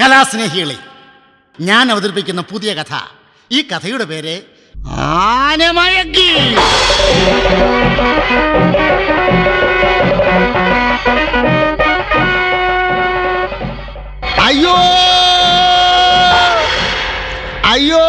കലാസ്നേഹികളെ ഞാൻ അവതരിപ്പിക്കുന്ന പുതിയ കഥ ഈ കഥയുടെ പേര് ആനമയക്കി അയ്യോ അയ്യോ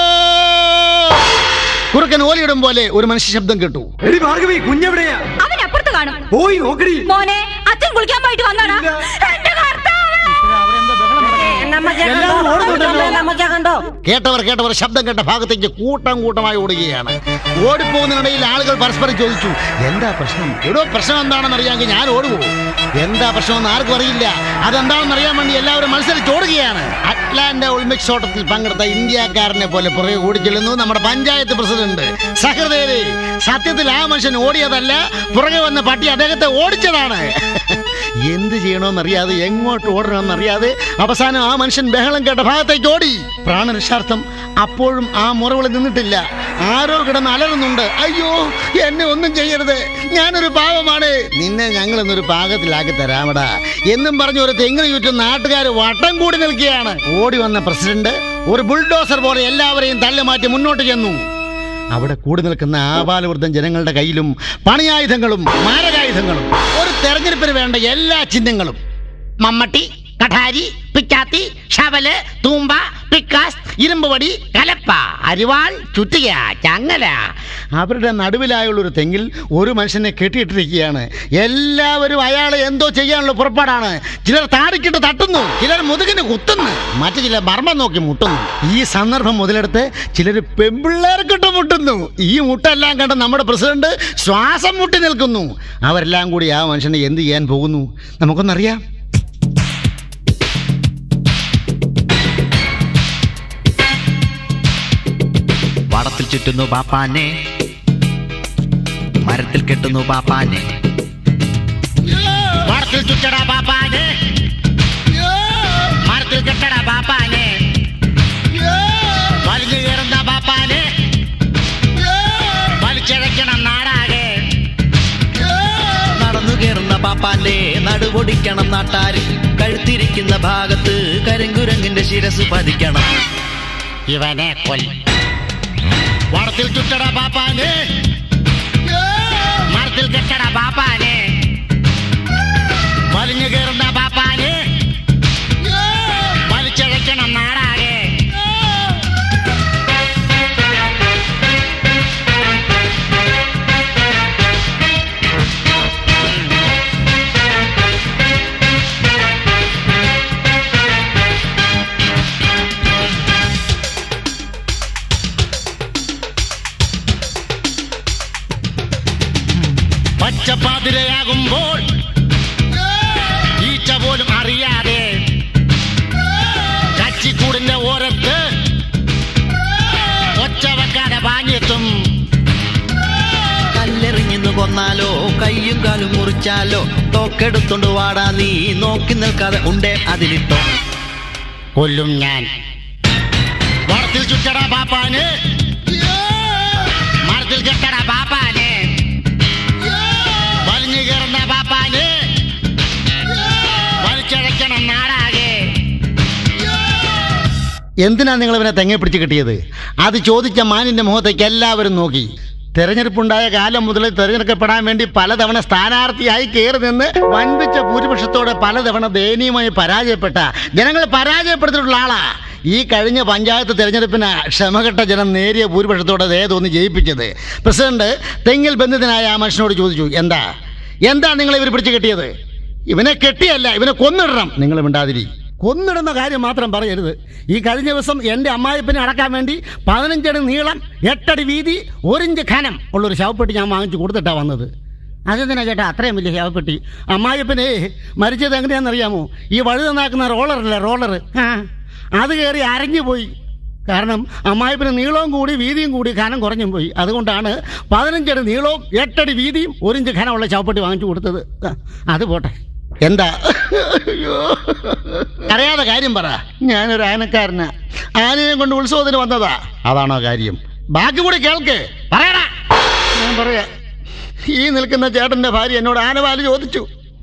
കുറുക്കൻ ഓലിയിടും പോലെ ഒരു മനുഷ്യ ശബ്ദം കേട്ടു എടി ഭാർഗവി കുഞ്ഞെവിടെയാ അവൻ അപ്പുറത്ത് കാണും പോയി നോക്കടി മോനെ അച്ഛൻ കുളിക്കാൻ പോയിട്ട് വന്നാടാ എന്റെ കർത്താവേ എല്ലാവരും ഓടുന്നുണ്ടല്ലോ കേട്ടവർ കേട്ടവർ ശബ്ദം കേട്ട ഭാഗത്തേക്ക് കൂട്ടം കൂട്ടമായി ഓടുകയാണ് ഓടിപ്പോകുന്നതിനിടയിൽ ആളുകൾ പരസ്പരം ചോദിച്ചു എന്താ പ്രശ്നം എടോ പ്രശ്നം എന്താണെന്ന് അറിയാമെങ്കിൽ ഞാൻ ഓടുവോ എന്താ പ്രശ്നമെന്ന് ആർക്കും അറിയില്ല അതെന്താണെന്ന് അറിയാൻ വേണ്ടി എല്ലാവരും മത്സരിച്ച് ഓടുകയാണ് അറ്റ്ലാന്റ ഒളിമ്പിക്സ് ഓട്ടത്തിൽ പങ്കെടുത്ത ഇന്ത്യക്കാരനെ പോലെ പുറകെ ഓടിച്ചെല്ലുന്നു നമ്മുടെ പഞ്ചായത്ത് പ്രസിഡന്റ് സഹൃദയരെ സത്യത്തിൽ ആ മനുഷ്യൻ ഓടിയതല്ല പുറകെ വന്ന പട്ടി അദ്ദേഹത്തെ ഓടിച്ചതാണ് എന്ത് ചെയ്യണമെന്നറിയാതെ എങ്ങോട്ട് ഓടണമെന്നറിയാതെ അവസാനം ആ മനുഷ്യൻ ബഹളം കേട്ട ഭാഗത്തേക്ക് ഓടി പ്രാണരക്ഷാർത്ഥം അപ്പോഴും ആ മുറവിളി നിന്നിട്ടില്ല ആരോ കിടന്ന് അലറുന്നുണ്ട് അയ്യോ എന്നെ ഒന്നും ചെയ്യരുത് ഞാനൊരു പാവമാണ് നിന്നെ ഞങ്ങൾ ഇന്നൊരു പാകത്തിലാക്കി തരാമടാ എന്നും പറഞ്ഞ് ഒരു തെങ്ങിന് ചുറ്റും നാട്ടുകാർ വട്ടം കൂടി നിൽക്കുകയാണ് ഓടി വന്ന പ്രസിഡന്റ് ഒരു ബുൾഡോസർ പോലെ എല്ലാവരെയും തള്ളിമാറ്റി മുന്നോട്ട് ചെന്നു അവിടെ കൂടി നിൽക്കുന്ന ആപാലവൃദ്ധം ജനങ്ങളുടെ കയ്യിലും പണിയായുധങ്ങളും മാരകായുധങ്ങളും ഒരു തെരഞ്ഞെടുപ്പിന് വേണ്ട എല്ലാ ചിഹ്നങ്ങളും മമ്മട്ടി കഠാരി പിക്കാത്തി ഷവല് തൂമ്പ പിക്കാസ് ഇരുമ്പുവടി കലപ്പ അരിവാൾ ചുറ്റിക ചങ്ങല അവരുടെ നടുവിലായുള്ള ഒരു തെങ്ങിൽ ഒരു മനുഷ്യനെ കെട്ടിയിട്ടിരിക്കുകയാണ് എല്ലാവരും അയാളെ എന്തോ ചെയ്യാനുള്ള പുറപ്പാടാണ് ചിലർ താടിക്കിട്ട് തട്ടുന്നു ചിലർ മുതുകിന് കുത്തുന്നു മറ്റു ചിലർ മർമ്മം നോക്കി മുട്ടുന്നു ഈ സന്ദർഭം മുതലെടുത്ത് ചിലർ പെമ്പിള്ളേർക്കിട്ട് മുട്ടുന്നു ഈ മുട്ടെല്ലാം കണ്ട് നമ്മുടെ പ്രസിഡന്റ് ശ്വാസം മുട്ടി നിൽക്കുന്നു അവരെല്ലാം കൂടി ആ മനുഷ്യനെ എന്ത് ചെയ്യാൻ പോകുന്നു നമുക്കൊന്നറിയാം വടത്തിൽ ചുറ്റുന്നു പാപ്പാനെ മരത്തിൽ കെട്ടുന്നു പാപ്പാനെ മരത്തിൽ ചുറ്റടാ പാപ്പാനെ മരത്തിൽ കെട്ടടാ പാപ്പാനെ വലിഞ്ഞു കയറുന്ന പാപ്പാനെ വലിച്ചഴക്കണം നാടാകെ നടന്നു കയറുന്ന പാപ്പാന്റെ നടുപൊടിക്കണം നാട്ടാര് കഴുത്തിരിക്കുന്ന ഭാഗത്ത് കരിങ്കുരങ്ങിന്റെ ശിരസ് പതിക്കണം ഇവനെ കൊൽ വടത്തിൽ ചുറ്റടാ പാപ്പാനെ മരത്തിൽ കെട്ടടാ പാപ്പാനെ വലിഞ്ഞു കയറുന്ന പാപ്പാനെ വലിച്ചഴക്കണം നാടാകെ പച്ചപ്പാതിരയാകുമ്പോൾ ഈച്ച പോലും അറിയാതെ കച്ചിക്കൂടിന്റെ ഓരത്ത് ഒച്ച വെക്കാതെ പാഞ്ഞെത്തും കല്ലെറിഞ്ഞെന്ന് കൊന്നാലോ കയ്യും കാലും മുറിച്ചാലോ തോക്കെടുത്തോണ്ട് വാടാ നീ നോക്കി നിൽക്കാതെ ഉണ്ടേ അതിലിട്ടോ കൊല്ലും ഞാൻ വളത്തിൽ ചുറ്റടാ പാപ്പാന് മരത്തിൽ കെട്ടടാ പാപ്പാന് വലിഞ്ഞു കയറുന്ന പാപ്പാന് വലിച്ചഴക്കണം നാടാകെ എന്തിനാ നിങ്ങൾ ഇവനെ തെങ്ങെ പിടിച്ച് കിട്ടിയത് അത് ചോദിച്ച മാനിന്റെ മുഖത്തേക്ക് എല്ലാവരും നോക്കി തെരഞ്ഞെടുപ്പുണ്ടായ കാലം മുതൽ തെരഞ്ഞെടുക്കപ്പെടാൻ വേണ്ടി പലതവണ സ്ഥാനാർത്ഥിയായി കയറി നിന്ന് വൻപിച്ച ഭൂരിപക്ഷത്തോടെ പലതവണ ദയനീയമായി പരാജയപ്പെട്ട ജനങ്ങൾ പരാജയപ്പെടുത്തിയിട്ടുള്ള ആളാ ഈ കഴിഞ്ഞ പഞ്ചായത്ത് തെരഞ്ഞെടുപ്പിന് ക്ഷമകെട്ട ജനം നേരിയ ഭൂരിപക്ഷത്തോടെ ദയ തോന്നി ജയിപ്പിച്ചത് പ്രസിഡന്റ് തെങ്ങിൽ ബന്ധിതനായ ആ മനുഷ്യനോട് ചോദിച്ചു എന്താ എന്താ നിങ്ങൾ ഇവർ പിടിച്ച് കെട്ടിയത് ഇവനെ കെട്ടിയല്ല ഇവനെ കൊന്നിടണം നിങ്ങൾ മിണ്ടാതിരി കൊന്നിടുന്ന കാര്യം മാത്രം പറയരുത് ഈ കഴിഞ്ഞ ദിവസം എൻ്റെ അമ്മായിപ്പനെ അടക്കാൻ വേണ്ടി പതിനഞ്ചടി നീളം എട്ടടി വീതി ഒരിഞ്ച് ഖനം ഉള്ളൊരു ശവപ്പെട്ടി ഞാൻ വാങ്ങിച്ചു കൊടുത്തിട്ടാണ് വന്നത് അതെന്തിനാ ചേട്ടാ അത്രയും വലിയ ശവപ്പെട്ടി അമ്മായിപ്പനെ മരിച്ചത് എങ്ങനെയാണെന്നറിയാമോ ഈ വഴി നന്നാക്കുന്ന റോളറല്ലേ റോളർ ആ അത് കയറി അരഞ്ഞു പോയി കാരണം അമ്മായിപ്പിന് നീളവും കൂടി വീതിയും കൂടി ഖനം കുറഞ്ഞും പോയി അതുകൊണ്ടാണ് പതിനഞ്ചടി നീളവും എട്ടടി വീതിയും ഒരിഞ്ച് ഖനമുള്ള ചവപ്പെട്ടി വാങ്ങിച്ചു കൊടുത്തത് ആ, അത് പോട്ടെ എന്താ അയ്യോ. അറിയാതെ കാര്യം പറ ഞാനൊരു ആനക്കാരനാ ആനയെ കൊണ്ട് ഉത്സവത്തിന് വന്നതാ അതാണോ കാര്യം ബാക്കി കൂടി കേൾക്ക് പറയടാ ഞാൻ പറയാ ഈ നിൽക്കുന്ന ചേട്ടന്റെ ഭാര്യ എന്നോട് ആനവാല് ചോദിച്ചു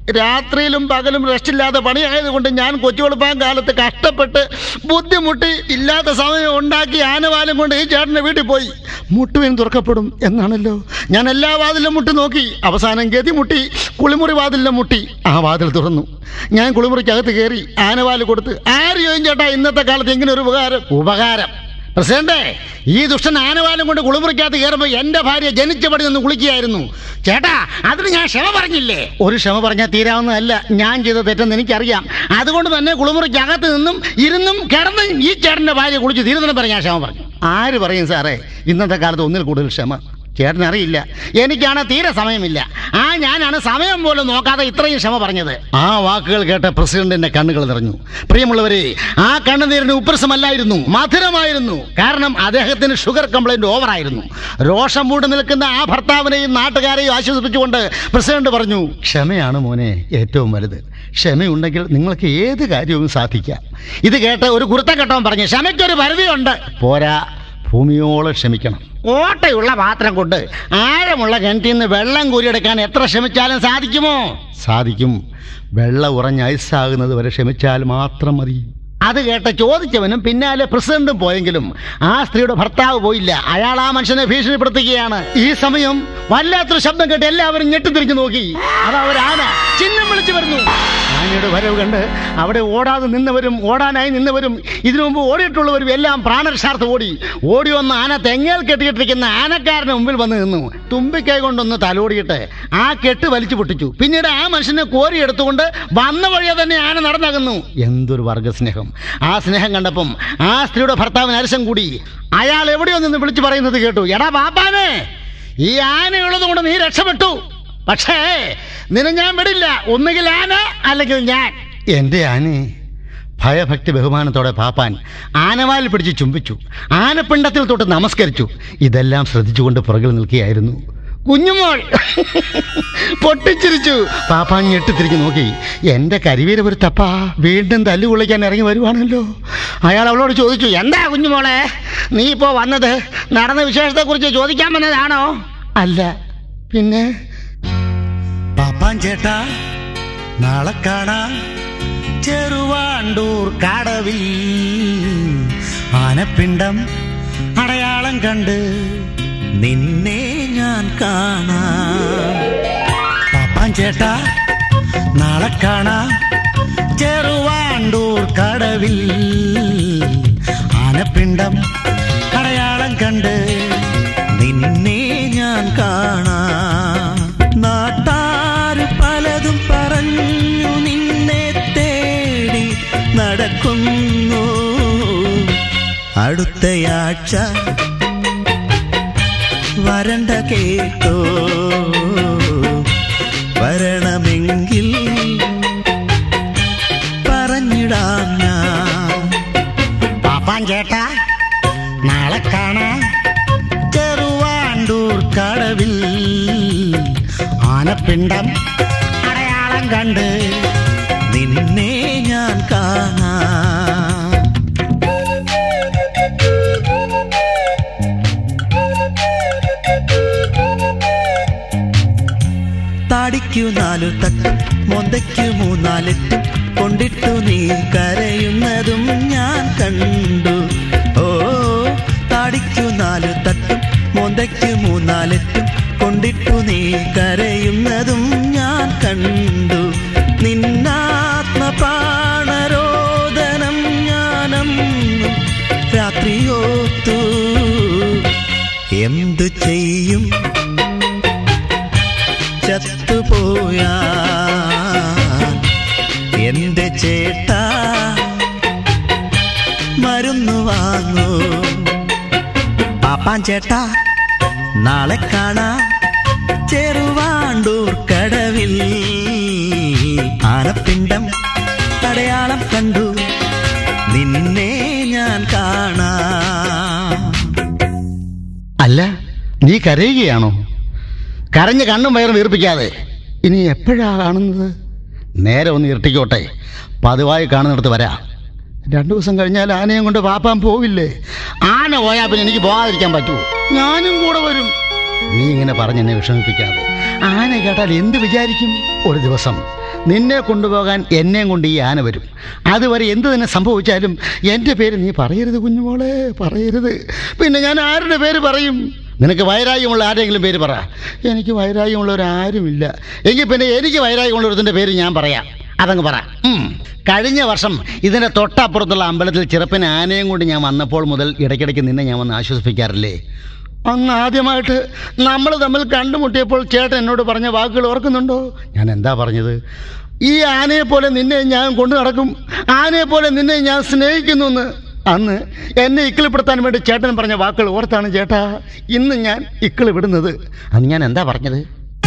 രാത്രിയിലും പകലും റെസ്റ്റ് ഇല്ലാതെ പണിയായതുകൊണ്ട് ഞാൻ കൊച്ചുവെളുപ്പാൻ കാലത്ത് കഷ്ടപ്പെട്ട് ബുദ്ധിമുട്ടി ഇല്ലാത്ത സമയം ഉണ്ടാക്കി ആനവാലും കൊണ്ട് ഈ ചേട്ടൻ്റെ വീട്ടിൽ പോയി മുട്ടുവിന് തുറക്കപ്പെടും എന്നാണല്ലോ ഞാൻ എല്ലാ വാതിലും മുട്ടി നോക്കി അവസാനം ഗതി മുട്ടി കുളിമുറി വാതിലിലും മുട്ടി ആ വാതിൽ തുറന്നു ഞാൻ കുളിമുറിക്കകത്ത് കയറി ആനവാല് കൊടുത്ത് ആര് ചോദിക്കും ചേട്ടാ ഇന്നത്തെ കാലത്ത് ഇങ്ങനെ ഒരു ഉപകാരം ഉപകാരം പ്രസിഡന്റെ ഈ ദുഷ്ടൻ ആനവാലം കൊണ്ട് കുളിമുറിക്കകത്ത് കയറുമ്പോൾ എന്റെ ഭാര്യ ജനിച്ചപടി നിന്ന് കുളിക്കുകയായിരുന്നു ചേട്ടാ അതിന് ഞാൻ ക്ഷമ പറഞ്ഞില്ലേ ഒരു ക്ഷമ പറഞ്ഞാൽ തീരാവുന്നതല്ല ഞാൻ ചെയ്ത തെറ്റെന്ന് എനിക്കറിയാം അതുകൊണ്ട് തന്നെ കുളിമുറിക്കകത്ത് നിന്നും ഇരുന്നും കിടന്നും ഈ ചേട്ടന്റെ ഭാര്യ കുളിച്ച് തീരുന്നതിന് പറഞ്ഞ് ഞാൻ ക്ഷമ പറഞ്ഞു ആര് പറയും സാറേ ഇന്നത്തെ കാലത്ത് ഒന്നിൽ കൂടുതൽ ക്ഷമ ചേട്ടൻ അറിയില്ല എനിക്കാണ് തീരെ സമയമില്ല ആ ഞാനാണ് സമയം പോലും നോക്കാതെ ഇത്രയും ക്ഷമ പറഞ്ഞത് ആ വാക്കുകൾ കേട്ട പ്രസിഡന്റിന്റെ കണ്ണുകൾ നിറഞ്ഞു പ്രിയമുള്ളവരെ ആ കണ്ണുനീരിന് ഉപ്രസമല്ലായിരുന്നു മധുരമായിരുന്നു കാരണം അദ്ദേഹത്തിന് ഷുഗർ കംപ്ലൈന്റ് ഓവറായിരുന്നു രോഷം മൂടി നിൽക്കുന്ന ആ ഭർത്താവിനെയും നാട്ടുകാരെയും ആശ്വസിപ്പിച്ചുകൊണ്ട് പ്രസിഡന്റ് പറഞ്ഞു ക്ഷമയാണ് മോനെ ഏറ്റവും വലുത് ക്ഷമയുണ്ടെങ്കിൽ നിങ്ങൾക്ക് ഏത് കാര്യവും സാധിക്കാം ഇത് കേട്ട് ഒരു കുരുത്തക്കെട്ടവൻ പറഞ്ഞു ക്ഷമയ്ക്കൊരു പരിധിയുണ്ട് പോരാ ഭൂമിയോളം ക്ഷമിക്കണം ഓട്ടയുള്ള പാത്രം കൊണ്ട് ആഴമുള്ള കിണറ്റിൽ നിന്ന് വെള്ളം കോരിയെടുക്കാൻ എത്ര ശ്രമിച്ചാലും സാധിക്കുമോ സാധിക്കും വെള്ളം ഉറഞ്ഞ് ഐസാകുന്നത് വരെ ക്ഷമിച്ചാൽ മാത്രം മതി അത് കേട്ട ചോദിച്ചവനും പിന്നാലെ പ്രസിഡന്റും പോയെങ്കിലും ആ സ്ത്രീയുടെ ഭർത്താവ് പോയില്ല അയാൾ ആ മനുഷ്യനെ ഭീഷണിപ്പെടുത്തുകയാണ് ഈ സമയം വല്ലാത്തൊരു ശബ്ദം കേട്ട് എല്ലാവരും ഞെട്ടിത്തിരിഞ്ഞു നോക്കി അതാ ഒരു ആന ചിഹ്നം വിളിച്ചു വരുന്നു ആനയുടെ വരവ് കണ്ട് അവിടെ ഓടാതെ നിന്നവരും ഓടാനായി നിന്നവരും ഇതിനു മുമ്പ് ഓടിയിട്ടുള്ളവരും എല്ലാം പ്രാണരക്ഷാർത്ഥ ഓടി ഓടി വന്ന് ആന തെങ്ങേൽ കെട്ടിയിട്ടിരിക്കുന്ന ആനക്കാരന് മുമ്പിൽ വന്ന് നിന്നു തുമ്പിക്കൈ കൊണ്ടൊന്ന് തലോടിയിട്ട് ആ കെട്ട് വലിച്ചു പൊട്ടിച്ചു പിന്നീട് ആ മനുഷ്യനെ കോരി എടുത്തുകൊണ്ട് വന്ന വഴിയെ തന്നെ ആന നടന്നകുന്നു എന്തൊരു വർഗസ്നേഹം ആ സ്നേഹം കണ്ടപ്പം ആ സ്ത്രീയുടെ ഭർത്താവിന് അരസം കൂടി അയാൾ എവിടെയോ നിന്ന് വിളിച്ചു പറയുന്നത് കേട്ടു എടാ ബാപ്പാനെ ഈ ആനയുള്ളത് കൊണ്ട് നീ രക്ഷപ്പെട്ടു പക്ഷേ നിന്നെ ഞാൻ വിടില്ല ഒന്നുകിൽ ആന അല്ലെങ്കിൽ ഞാൻ എന്റെ ആനെ ഭയഭക്തി ബഹുമാനത്തോടെ പാപ്പാൻ ആനവാൽ പിടിച്ച് ചുംബിച്ചു ആനപ്പിണ്ടത്തിൽ തൊട്ട് നമസ്കരിച്ചു ഇതെല്ലാം ശ്രദ്ധിച്ചുകൊണ്ട് പുറകിൽ നിൽക്കുകയായിരുന്നു കുഞ്ഞുമോൾ പൊട്ടിച്ചിരിച്ചു പാപ്പാൻ ഞെട്ടിത്തിരിഞ്ഞു നോക്കി എന്റെ കരിവീരപുരത്തപ്പ വീണ്ടും തല്ലു കുളിക്കാൻ ഇറങ്ങി വരുവാണല്ലോ അയാൾ അവളോട് ചോദിച്ചു എന്താ കുഞ്ഞുമോളെ നീ ഇപ്പോ വന്നത് നടന്ന വിശേഷത്തെക്കുറിച്ച് ചോദിക്കാൻ വന്നതാണോ അല്ല പിന്നെ പാപ്പാൻ ചേട്ടാ നാളെ കാണാം ചെറുവാണ്ടൂർ കടവിൽ ആനപ്പിണ്ടം അടയാളം കണ്ട് നിന്നെ ഞാൻ കാണാം പാപ്പാൻ ചേട്ടാ നാളെ കാണാം ചെറുവാണ്ടൂർ കടവിൽ ആനപ്പിണ്ടം അടയാളം കണ്ട് നിന്നെ ഞാൻ കാണാം നാട്ടാര് പലതും പറഞ്ഞു നിന്നെ തേടി നടക്കുന്നു അടുത്തയാഴ്ച വരണ്ട കേട്ടോ വരണമെങ്കിൽ പറഞ്ഞിടാം ഞാൻ പാപ്പാൻ ചേട്ടാ നാളെ കാണാം ചെറുവാണ്ടൂർ കടവിൽ ആനപ്പിണ്ടം അടയാളം കണ്ട് നിന്നെ ഞാൻ കാണാം താടിക്കു നാലു തട്ടും മൊന്തയ്ക്കു മൂന്നാലെട്ടും കൊണ്ടിട്ടു നീ കരയുന്നതും ഞാൻ കണ്ടു ഓ താടിക്കു നാലു തട്ടും മൊന്തയ്ക്കു മൂന്നാലെട്ടും കൊണ്ടിട്ടു നീ കരയുന്നതും ഞാൻ കണ്ടു നിന്നാത്മപാണരോദനം ഞാനം രാത്രിയോത്തു എന്തു ചെയ്യും ചത്തുപോയാ എന്റെ ചേട്ടാ മരുന്ന് വാങ്ങൂ പാപ്പാൻ ചേട്ടാ നാളെ കാണാ ചെറുവാണ്ടൂർ കടവിൽ ആനപ്പിണ്ടം അടയാളം കണ്ടു നിന്നെ ഞാൻ കാണാ അല്ല നീ കരയുകയാണോ കരഞ്ഞ് കണ്ണും വയറും വീർപ്പിക്കാതെ ഇനി എപ്പോഴാ കാണുന്നത് നേരെ ഒന്ന് ഇരട്ടിക്കോട്ടെ പതിവായി കാണുന്നിടത്ത് വരാം രണ്ടു ദിവസം കഴിഞ്ഞാൽ ആനയും കൊണ്ട് പാപ്പാൻ പോവില്ലേ ആന പോയാൽ പിന്നെ എനിക്ക് പോകാതിരിക്കാൻ പറ്റുമോ ഞാനും കൂടെ വരും നീ ഇങ്ങനെ പറഞ്ഞ് എന്നെ വിഷമിപ്പിക്കാതെ ആന കേട്ടാൽ എന്ത് വിചാരിക്കും ഒരു ദിവസം നിന്നെ കൊണ്ടുപോകാൻ എന്നെയും കൊണ്ട് ഈ ആന വരും അതുവരെ എന്ത് തന്നെ സംഭവിച്ചാലും എൻ്റെ പേര് നീ പറയരുത് കുഞ്ഞുമോളെ പറയരുത് പിന്നെ ഞാൻ ആരുടെ പേര് പറയും നിനക്ക് വൈരാഗ്യമുള്ള ആരെങ്കിലും പേര് പറ എനിക്ക് വൈരാഗ്യമുള്ളവരാരുമില്ല എങ്കിൽ പിന്നെ എനിക്ക് വൈരാഗ്യമുള്ളൊരുത്തിൻ്റെ പേര് ഞാൻ പറയാം അതങ്ങ് പറ ഉം. കഴിഞ്ഞ വർഷം ഇതിൻ്റെ തൊട്ടപ്പുറത്തുള്ള അമ്പലത്തിൽ ചെറുപ്പിന് ആനയും കൊണ്ട് ഞാൻ വന്നപ്പോൾ മുതൽ ഇടയ്ക്കിടയ്ക്ക് നിന്നെ ഞാൻ വന്ന് ആശ്വസിപ്പിക്കാറില്ലേ അന്ന് ആദ്യമായിട്ട് നമ്മൾ തമ്മിൽ കണ്ടുമുട്ടിയപ്പോൾ ചേട്ടൻ എന്നോട് പറഞ്ഞ വാക്കുകൾ ഓർക്കുന്നുണ്ടോ ഞാൻ എന്താ പറഞ്ഞത് ഈ ആനയെ പോലെ നിന്നെ ഞാൻ കൊണ്ടു നടക്കും ആനയെ പോലെ നിന്നെ ഞാൻ സ്നേഹിക്കുന്നു എന്ന് അന്ന് എന്നെ ഇക്കിളിപ്പെടുത്താൻ വേണ്ടി ചേട്ടൻ പറഞ്ഞ വാക്കുകൾ ഓർത്താണ് ചേട്ടാ ഇന്ന് ഞാൻ ഇക്കിളി വിടുന്നത് അന്ന് ഞാൻ എന്താ പറഞ്ഞത്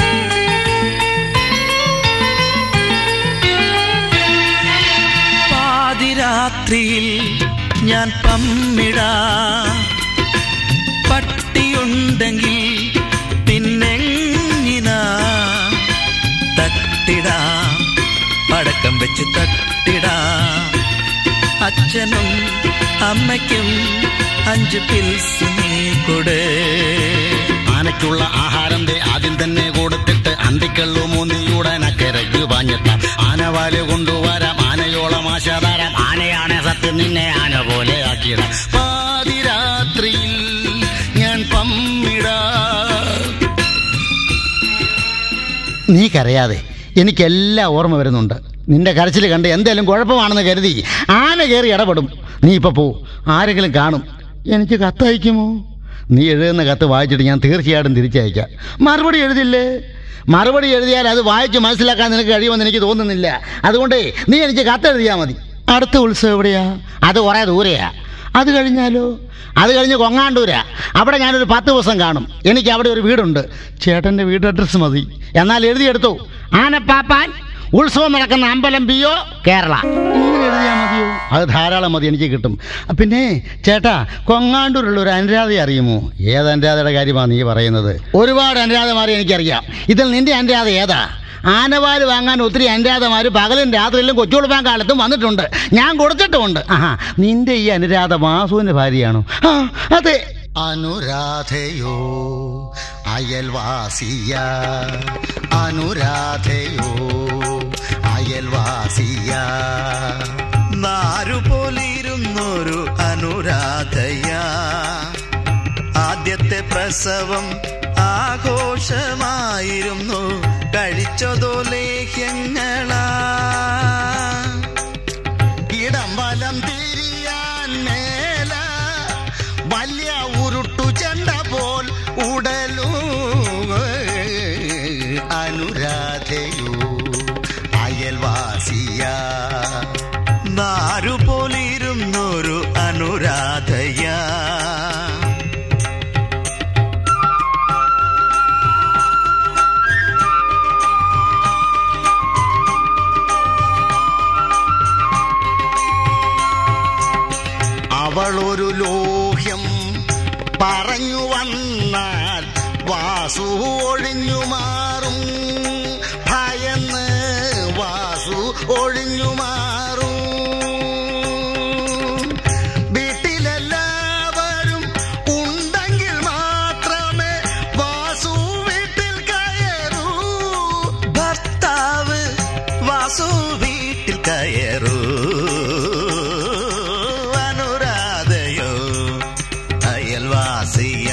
പാതിരാത്രിയിൽ ഞാൻ പമ്മിടാ പട്ടിയുണ്ടെങ്കിൽ പിന്നെങ്ങിനാ തട്ടിടാ പടക്കം വെച്ച് തട്ടിടാ അച്ഛനും അമ്മയ്ക്കും അഞ്ച് പിൽസ് നീ കൊട് ആനയ്ക്കുള്ള ആഹാരം ദേ ആദ്യം തന്നെ കൊടുത്തിട്ട് അന്തിക്കള്ളു മൂന്നിയുടൻ അക്കരയ്ക്ക് പാഞ്ഞിട്ട ആനവാല് കൊണ്ടുവരാം ആനയോളം ആശാതാരാം ആനയാണ് സത്യം നിന്നെ ആന പോലെ ആക്കിയിടാം പാതിരാത്രിയിൽ ഞാൻ പമ്മിടാ നീ കരയാതെ എനിക്കെല്ലാം ഓർമ്മ വരുന്നുണ്ട് നിന്റെ കരച്ചിൽ കണ്ട് എന്തേലും കുഴപ്പമാണെന്ന് കരുതി ആന കയറി ഇടപെടും നീ ഇപ്പൊ പോ ആരെങ്കിലും കാണും എനിക്ക് കത്തയക്കുമോ നീ എഴുതുന്ന കത്ത് വായിച്ചിട്ട് ഞാൻ തീർച്ചയായിട്ടും തിരിച്ചയക്കാം മറുപടി എഴുതില്ലേ മറുപടി എഴുതിയാൽ അത് വായിച്ച് മനസ്സിലാക്കാൻ നിനക്ക് കഴിയുമെന്ന് എനിക്ക് തോന്നുന്നില്ല അതുകൊണ്ട് നീ എനിക്ക് കത്ത് എഴുതിയാൽ മതി അടുത്ത ഉത്സവം എവിടെയാ അത് കുറേ ദൂരെയാ അത് കഴിഞ്ഞാലോ അത് കഴിഞ്ഞ് കൊങ്ങാണ്ടൂരാ അവിടെ ഞാനൊരു പത്ത് ദിവസം കാണും എനിക്ക് അവിടെ ഒരു വീടുണ്ട് ചേട്ടൻ്റെ വീട് അഡ്രസ്സ് മതി എന്നാൽ എഴുതിയെടുത്തു ആനപ്പാപ്പാൻ ഉത്സവം നടക്കുന്ന അമ്പലം പി ഒ കേരള ഇങ്ങനെ എഴുതിയാൽ മതിയോ അത് ധാരാളം മതി എനിക്ക് കിട്ടും പിന്നെ ചേട്ടാ കൊങ്ങാണ്ടൂരുള്ള ഒരു അനുരാധ അറിയുമോ ഏത് അനുരാധയുടെ കാര്യമാണ് നീ പറയുന്നത് ഒരുപാട് അനുരാധമാരെ എനിക്കറിയാം ഇതിൽ നിന്റെ അനുരാധ ഏതാ ആനവാല് വാങ്ങാൻ ഒത്തിരി അനുരാധമാർ പകലും രാത്രിയിലും കൊച്ചുകുളപ്പാൻ കാലത്തും വന്നിട്ടുണ്ട് ഞാൻ കൊടുത്തിട്ടുമുണ്ട് ആഹാ നിന്റെ ഈ അനുരാധ വാസുവിന്റെ ഭാര്യയാണോ ആ അതെ അനുരാധയോ അയൽവാസിയ അനുരാധയോ അയൽവാസിയ നാരുപോലിരുന്നൊരു അനുരാധയ ആദ്യത്തെ പ്രസവം ആഘോഷമായിരുന്നു കഴിച്ചതോ ലേഹ്യങ്ങളാ ഇടം വലം തിരിയാൻ മേല വലിയ ഉരുട്ടു ചെണ്ട പോൽ ഉടലൂ അനുരാധയോ അയൽവാസിയ നാരുപോലിരുന്നൊരു അനുരാധയ അവളൊരു ലോഹ്യം പറഞ്ഞു വന്നാൽ വാസു ഒഴിഞ്ഞു മാറും ഭയന്ന് വാസു ഒഴിഞ്ഞു മാറും വീട്ടിലെല്ലാവരും ഉണ്ടെങ്കിൽ മാത്രമേ വാസു വീട്ടിൽ കയറൂ ഭർത്താവ് വാസു വീട്ടിൽ കയറൂ അനുരാധയോ അയൽവാസിയ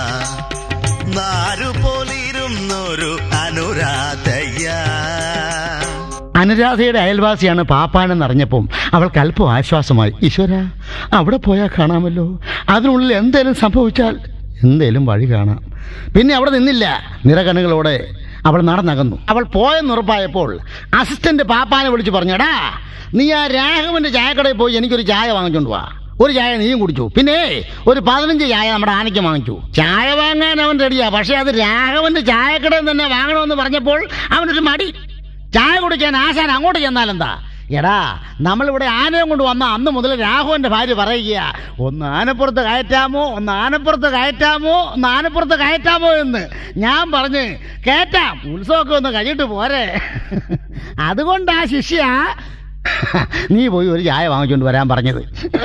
നാരുപോലിരുന്നൊരു അനുരാധയ അനുരാധയുടെ അയൽവാസിയാണ് പാപ്പാനെന്ന് അറിഞ്ഞപ്പം അവൾക്ക് അല്പം ആശ്വാസമായി ഈശ്വര അവിടെ പോയാൽ കാണാമല്ലോ അതിനുള്ളിൽ എന്തേലും സംഭവിച്ചാൽ എന്തേലും വഴി കാണാം പിന്നെ അവിടെ നിന്നില്ല നിറകണ്ണുകളോടെ അവൾ നടന്നകന്നു അവൾ പോയെന്നുറപ്പായപ്പോൾ അസിസ്റ്റന്റ് പാപ്പാനെ വിളിച്ചു പറഞ്ഞടാ നീ ആ രാഘവന്റെ ചായക്കടയിൽ പോയി എനിക്കൊരു ചായ വാങ്ങിച്ചോണ്ട് വാ ഒരു ചായ നീയും കുടിച്ചു പിന്നെ ഒരു പതിനഞ്ച് ചായ നമ്മുടെ ആനയ്ക്ക് വാങ്ങിച്ചു ചായ വാങ്ങാൻ അവൻ റെഡിയാ പക്ഷെ അത് രാഘവന്റെ ചായക്കടയിൽ തന്നെ വാങ്ങണമെന്ന് പറഞ്ഞപ്പോൾ അവനൊരു മടി ചായ കുടിക്കാൻ ആശാൻ അങ്ങോട്ട് ചെന്നാലെന്താ എടാ നമ്മളിവിടെ ആനയും കൊണ്ട് വന്ന അന്ന് മുതൽ രാഘവന്റെ ഭാര്യ പറയുക ഒന്ന് ആനപ്പുറത്ത് കയറ്റാമോ ഒന്ന് ആനപ്പുറത്ത് കയറ്റാമോ ഒന്ന് ആനപ്പുറത്ത് കയറ്റാമോ എന്ന് ഞാൻ പറഞ്ഞ് കയറ്റാം ഉത്സവമൊക്കെ ഒന്ന് കഴിഞ്ഞിട്ട് പോരെ അതുകൊണ്ട് ആ ശിഷ്യ നീ പോയി ഒരു ചായ വാങ്ങിച്ചുകൊണ്ട് വരാൻ പറഞ്ഞത്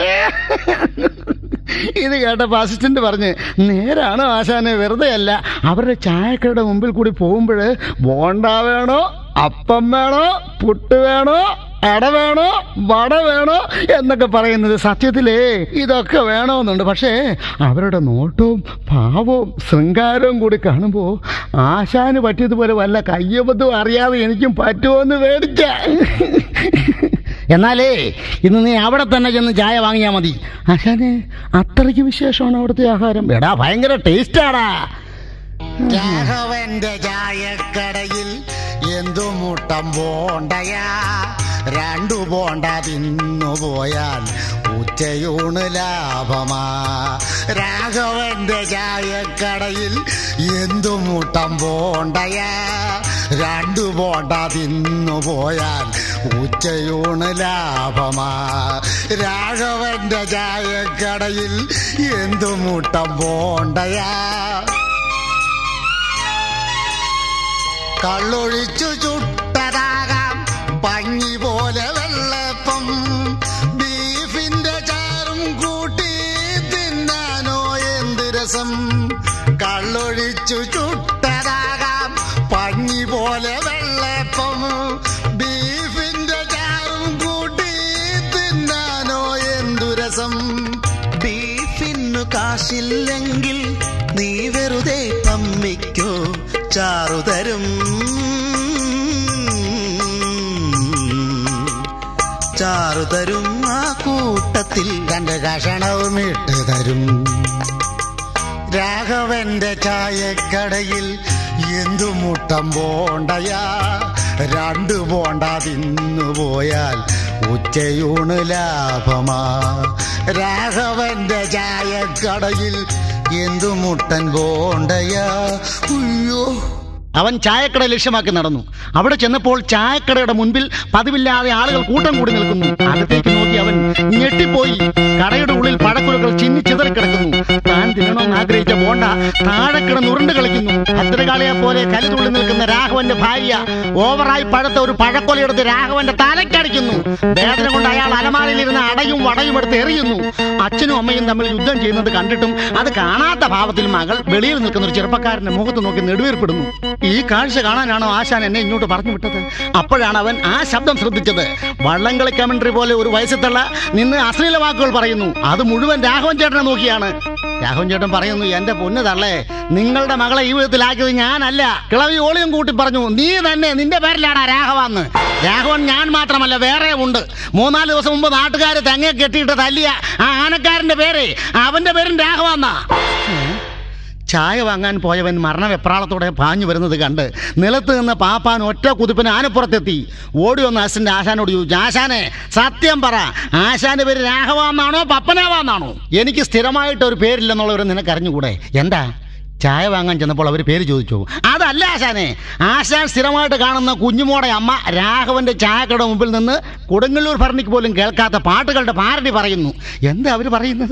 ഇത് കേട്ടപ്പോ അസിസ്റ്റന്റ് പറഞ്ഞ് നേരാണോ ആശാനെ വെറുതെ അല്ല അവരുടെ ചായക്കടയുടെ മുമ്പിൽ കൂടി പോകുമ്പോൾ ബോണ്ട വേണോ അപ്പം വേണോ പുട്ട് വേണോ അട വേണോ വട വേണോ എന്നൊക്കെ പറയുന്നത് സത്യത്തിലേ ഇതൊക്കെ വേണമെന്നുണ്ട് പക്ഷേ അവരുടെ നോട്ടവും ഭാവവും ശൃംഗാരവും കൂടി കാണുമ്പോൾ ആശാന് പറ്റിയതുപോലെ വല്ല കയ്യബദ്ധവും അറിയാതെ എനിക്കും പറ്റുമോന്ന് മേടിച്ച എന്നാലേ ഇന്ന് നീ അവിടെ തന്നെ ചെന്ന് ചായ വാങ്ങിയാൽ മതി ആശാനെ അത്രയ്ക്ക് വിശേഷമാണ് അവിടുത്തെ ആഹാരം എടാ ഭയങ്കര ടേസ്റ്റാടാ രാഘവന്റെ ചായക്കടയിൽ എന്തു മുട്ടം പോണ്ടയാ രണ്ടു പോണ്ട തിന്നു പോയാൽ ഉച്ചയൂണ് ലാഭമാ രാഘവന്റെ ചായക്കടയിൽ എന്തു മുട്ടം പോണ്ടയാ രണ്ടു പോണ്ട തിന്നു പോയാൽ ഉച്ചയൂണ് ലാഭമാ രാഘവന്റെ ചായക്കടയിൽ എന്തു മുട്ടം പോണ്ടയാ കള്ളൊഴിച്ചു ചുട്ടതാകാം പഞ്ഞി പോലെ വെള്ളപ്പം ബീഫിന്റെ ചാറും കൂട്ടി തിന്നാനോ എന്ത് രസം കള്ളൊഴിച്ചു ചുട്ടതാകാം പഞ്ഞി പോലെ വെള്ളപ്പം ബീഫിന്റെ ചാറും കൂട്ടി തിന്നാനോ എന്തു രസം ബീഫിന്നു കാശില്ലെങ്കിൽ നീ വെറുതെ പമ്മിക്കോ ചാറുതരും ചാറുതരും ആ കൂട്ടത്തിൽ രണ്ട് കഷണവും ഇട്ട് തരും രാഘവന്റെ ചായക്കടയിൽ എന്തു മുട്ടം പോണ്ടയാ രണ്ടു പോണ്ട തിന്നു പോയാൽ ഉച്ചയൂണ് ലാഭമാ രാഘവന്റെ ചായക്കടയിൽ എന്തു മുട്ടൻ പോണ്ടയാ ഉയ്യോ അവൻ ചായക്കട ലക്ഷ്യമാക്കി നടന്നു അവിടെ ചെന്നപ്പോൾ ചായക്കടയുടെ മുൻപിൽ പതിവില്ലാതെ ആളുകൾ കൂട്ടം കൂടി നിൽക്കുന്നു അകത്തേക്ക് നോക്കി അവൻ ഞെട്ടിപ്പോയി കടയുടെ ഉള്ളിൽ പഴക്കുലകൾ ചിന്നി ചിതറിക്കിടക്കുന്നു താൻ തിന്നണമെന്ന് ആഗ്രഹിച്ച ബോണ്ട താഴെ കിടന്ന് ഉരുണ്ട് കളിക്കുന്നു ഭദ്രകാളിയെ പോലെ കലുതുള്ളി നിൽക്കുന്ന രാഘവന്റെ ഭാര്യ ഓവറായി പഴത്ത ഒരു പഴക്കൊലയെടുത്ത് രാഘവന്റെ തലക്കടിക്കുന്നു വേദന കൊണ്ട് അയാൾ അലമാരയിലിരുന്ന് അടയും വടയും എടുത്ത് എറിയുന്നു അച്ഛനും അമ്മയും തമ്മിൽ യുദ്ധം ചെയ്യുന്നത് കണ്ടിട്ടും അത് കാണാത്ത ഭാവത്തിൽ മകൾ വെളിയിൽ നിൽക്കുന്ന ഒരു ചെറുപ്പക്കാരന്റെ മുഖത്ത് നോക്കി നെടുവീർപ്പിടുന്നു ഈ കാഴ്ച കാണാനാണോ ആശാൻ എന്നെ ഇങ്ങോട്ട് പറഞ്ഞു വിട്ടത് അപ്പോഴാണ് അവൻ ആ ശബ്ദം ശ്രദ്ധിച്ചത് വള്ളംകളി കമന്ററി പോലെ ഒരു വയസ്സത്തുള്ള നിന്ന് അശ്ലീല വാക്കുകൾ പറയുന്നു അത് മുഴുവൻ രാഘവൻ ചേട്ടനെ നോക്കിയാണ് രാഘവൻ ചേട്ടൻ പറയുന്നു എന്റെ പൊന്ന് തള്ളേ നിങ്ങളുടെ മകളെ ഈ വിധത്തിലാക്കിയത് ഞാനല്ല കിളവി ഓളിയും കൂട്ടി പറഞ്ഞു നീ തന്നെ നിന്റെ പേരിലാണ് രാഘവന്ന് രാഘവൻ ഞാൻ മാത്രമല്ല വേറെ ഉണ്ട് മൂന്നാല് ദിവസം മുമ്പ് നാട്ടുകാര് തെങ്ങ കെട്ടിയിട്ട് തല്ലിയ ആ ആനക്കാരന്റെ പേര് അവന്റെ പേരും രാഘവന്നാ ചായ വാങ്ങാൻ പോയവൻ മരണവെപ്രാളത്തോടെ പാഞ്ഞു വരുന്നത് കണ്ട് നിലത്ത് നിന്ന് പാപ്പാൻ ഒറ്റ കുതിപ്പിന് ആനപ്പുറത്തെത്തി ഓടി വന്ന് ആശാന്റെ ആശാനോട് ചോദിച്ചു ആശാനെ സത്യം പറ ആശാന്റെ പേര് രാഘവാന്നാണോ പപ്പനാവാന്നാണോ എനിക്ക് സ്ഥിരമായിട്ട് ഒരു പേരില്ലെന്നുള്ളവർ നിനക്ക് അറിഞ്ഞുകൂടെ എന്താ ചായ വാങ്ങാൻ ചെന്നപ്പോൾ അവർ പേര് ചോദിച്ചു അതല്ല ആശാനെ ആശാൻ സ്ഥിരമായിട്ട് കാണുന്ന കുഞ്ഞുമോടെ അമ്മ രാഘവന്റെ ചായക്കട മുമ്പിൽ നിന്ന് കൊടുങ്ങല്ലൂർ ഭരണിക്ക് പോലും കേൾക്കാത്ത പാട്ടുകളുടെ പാരടി പറയുന്നു എന്താ അവർ പറയുന്നത്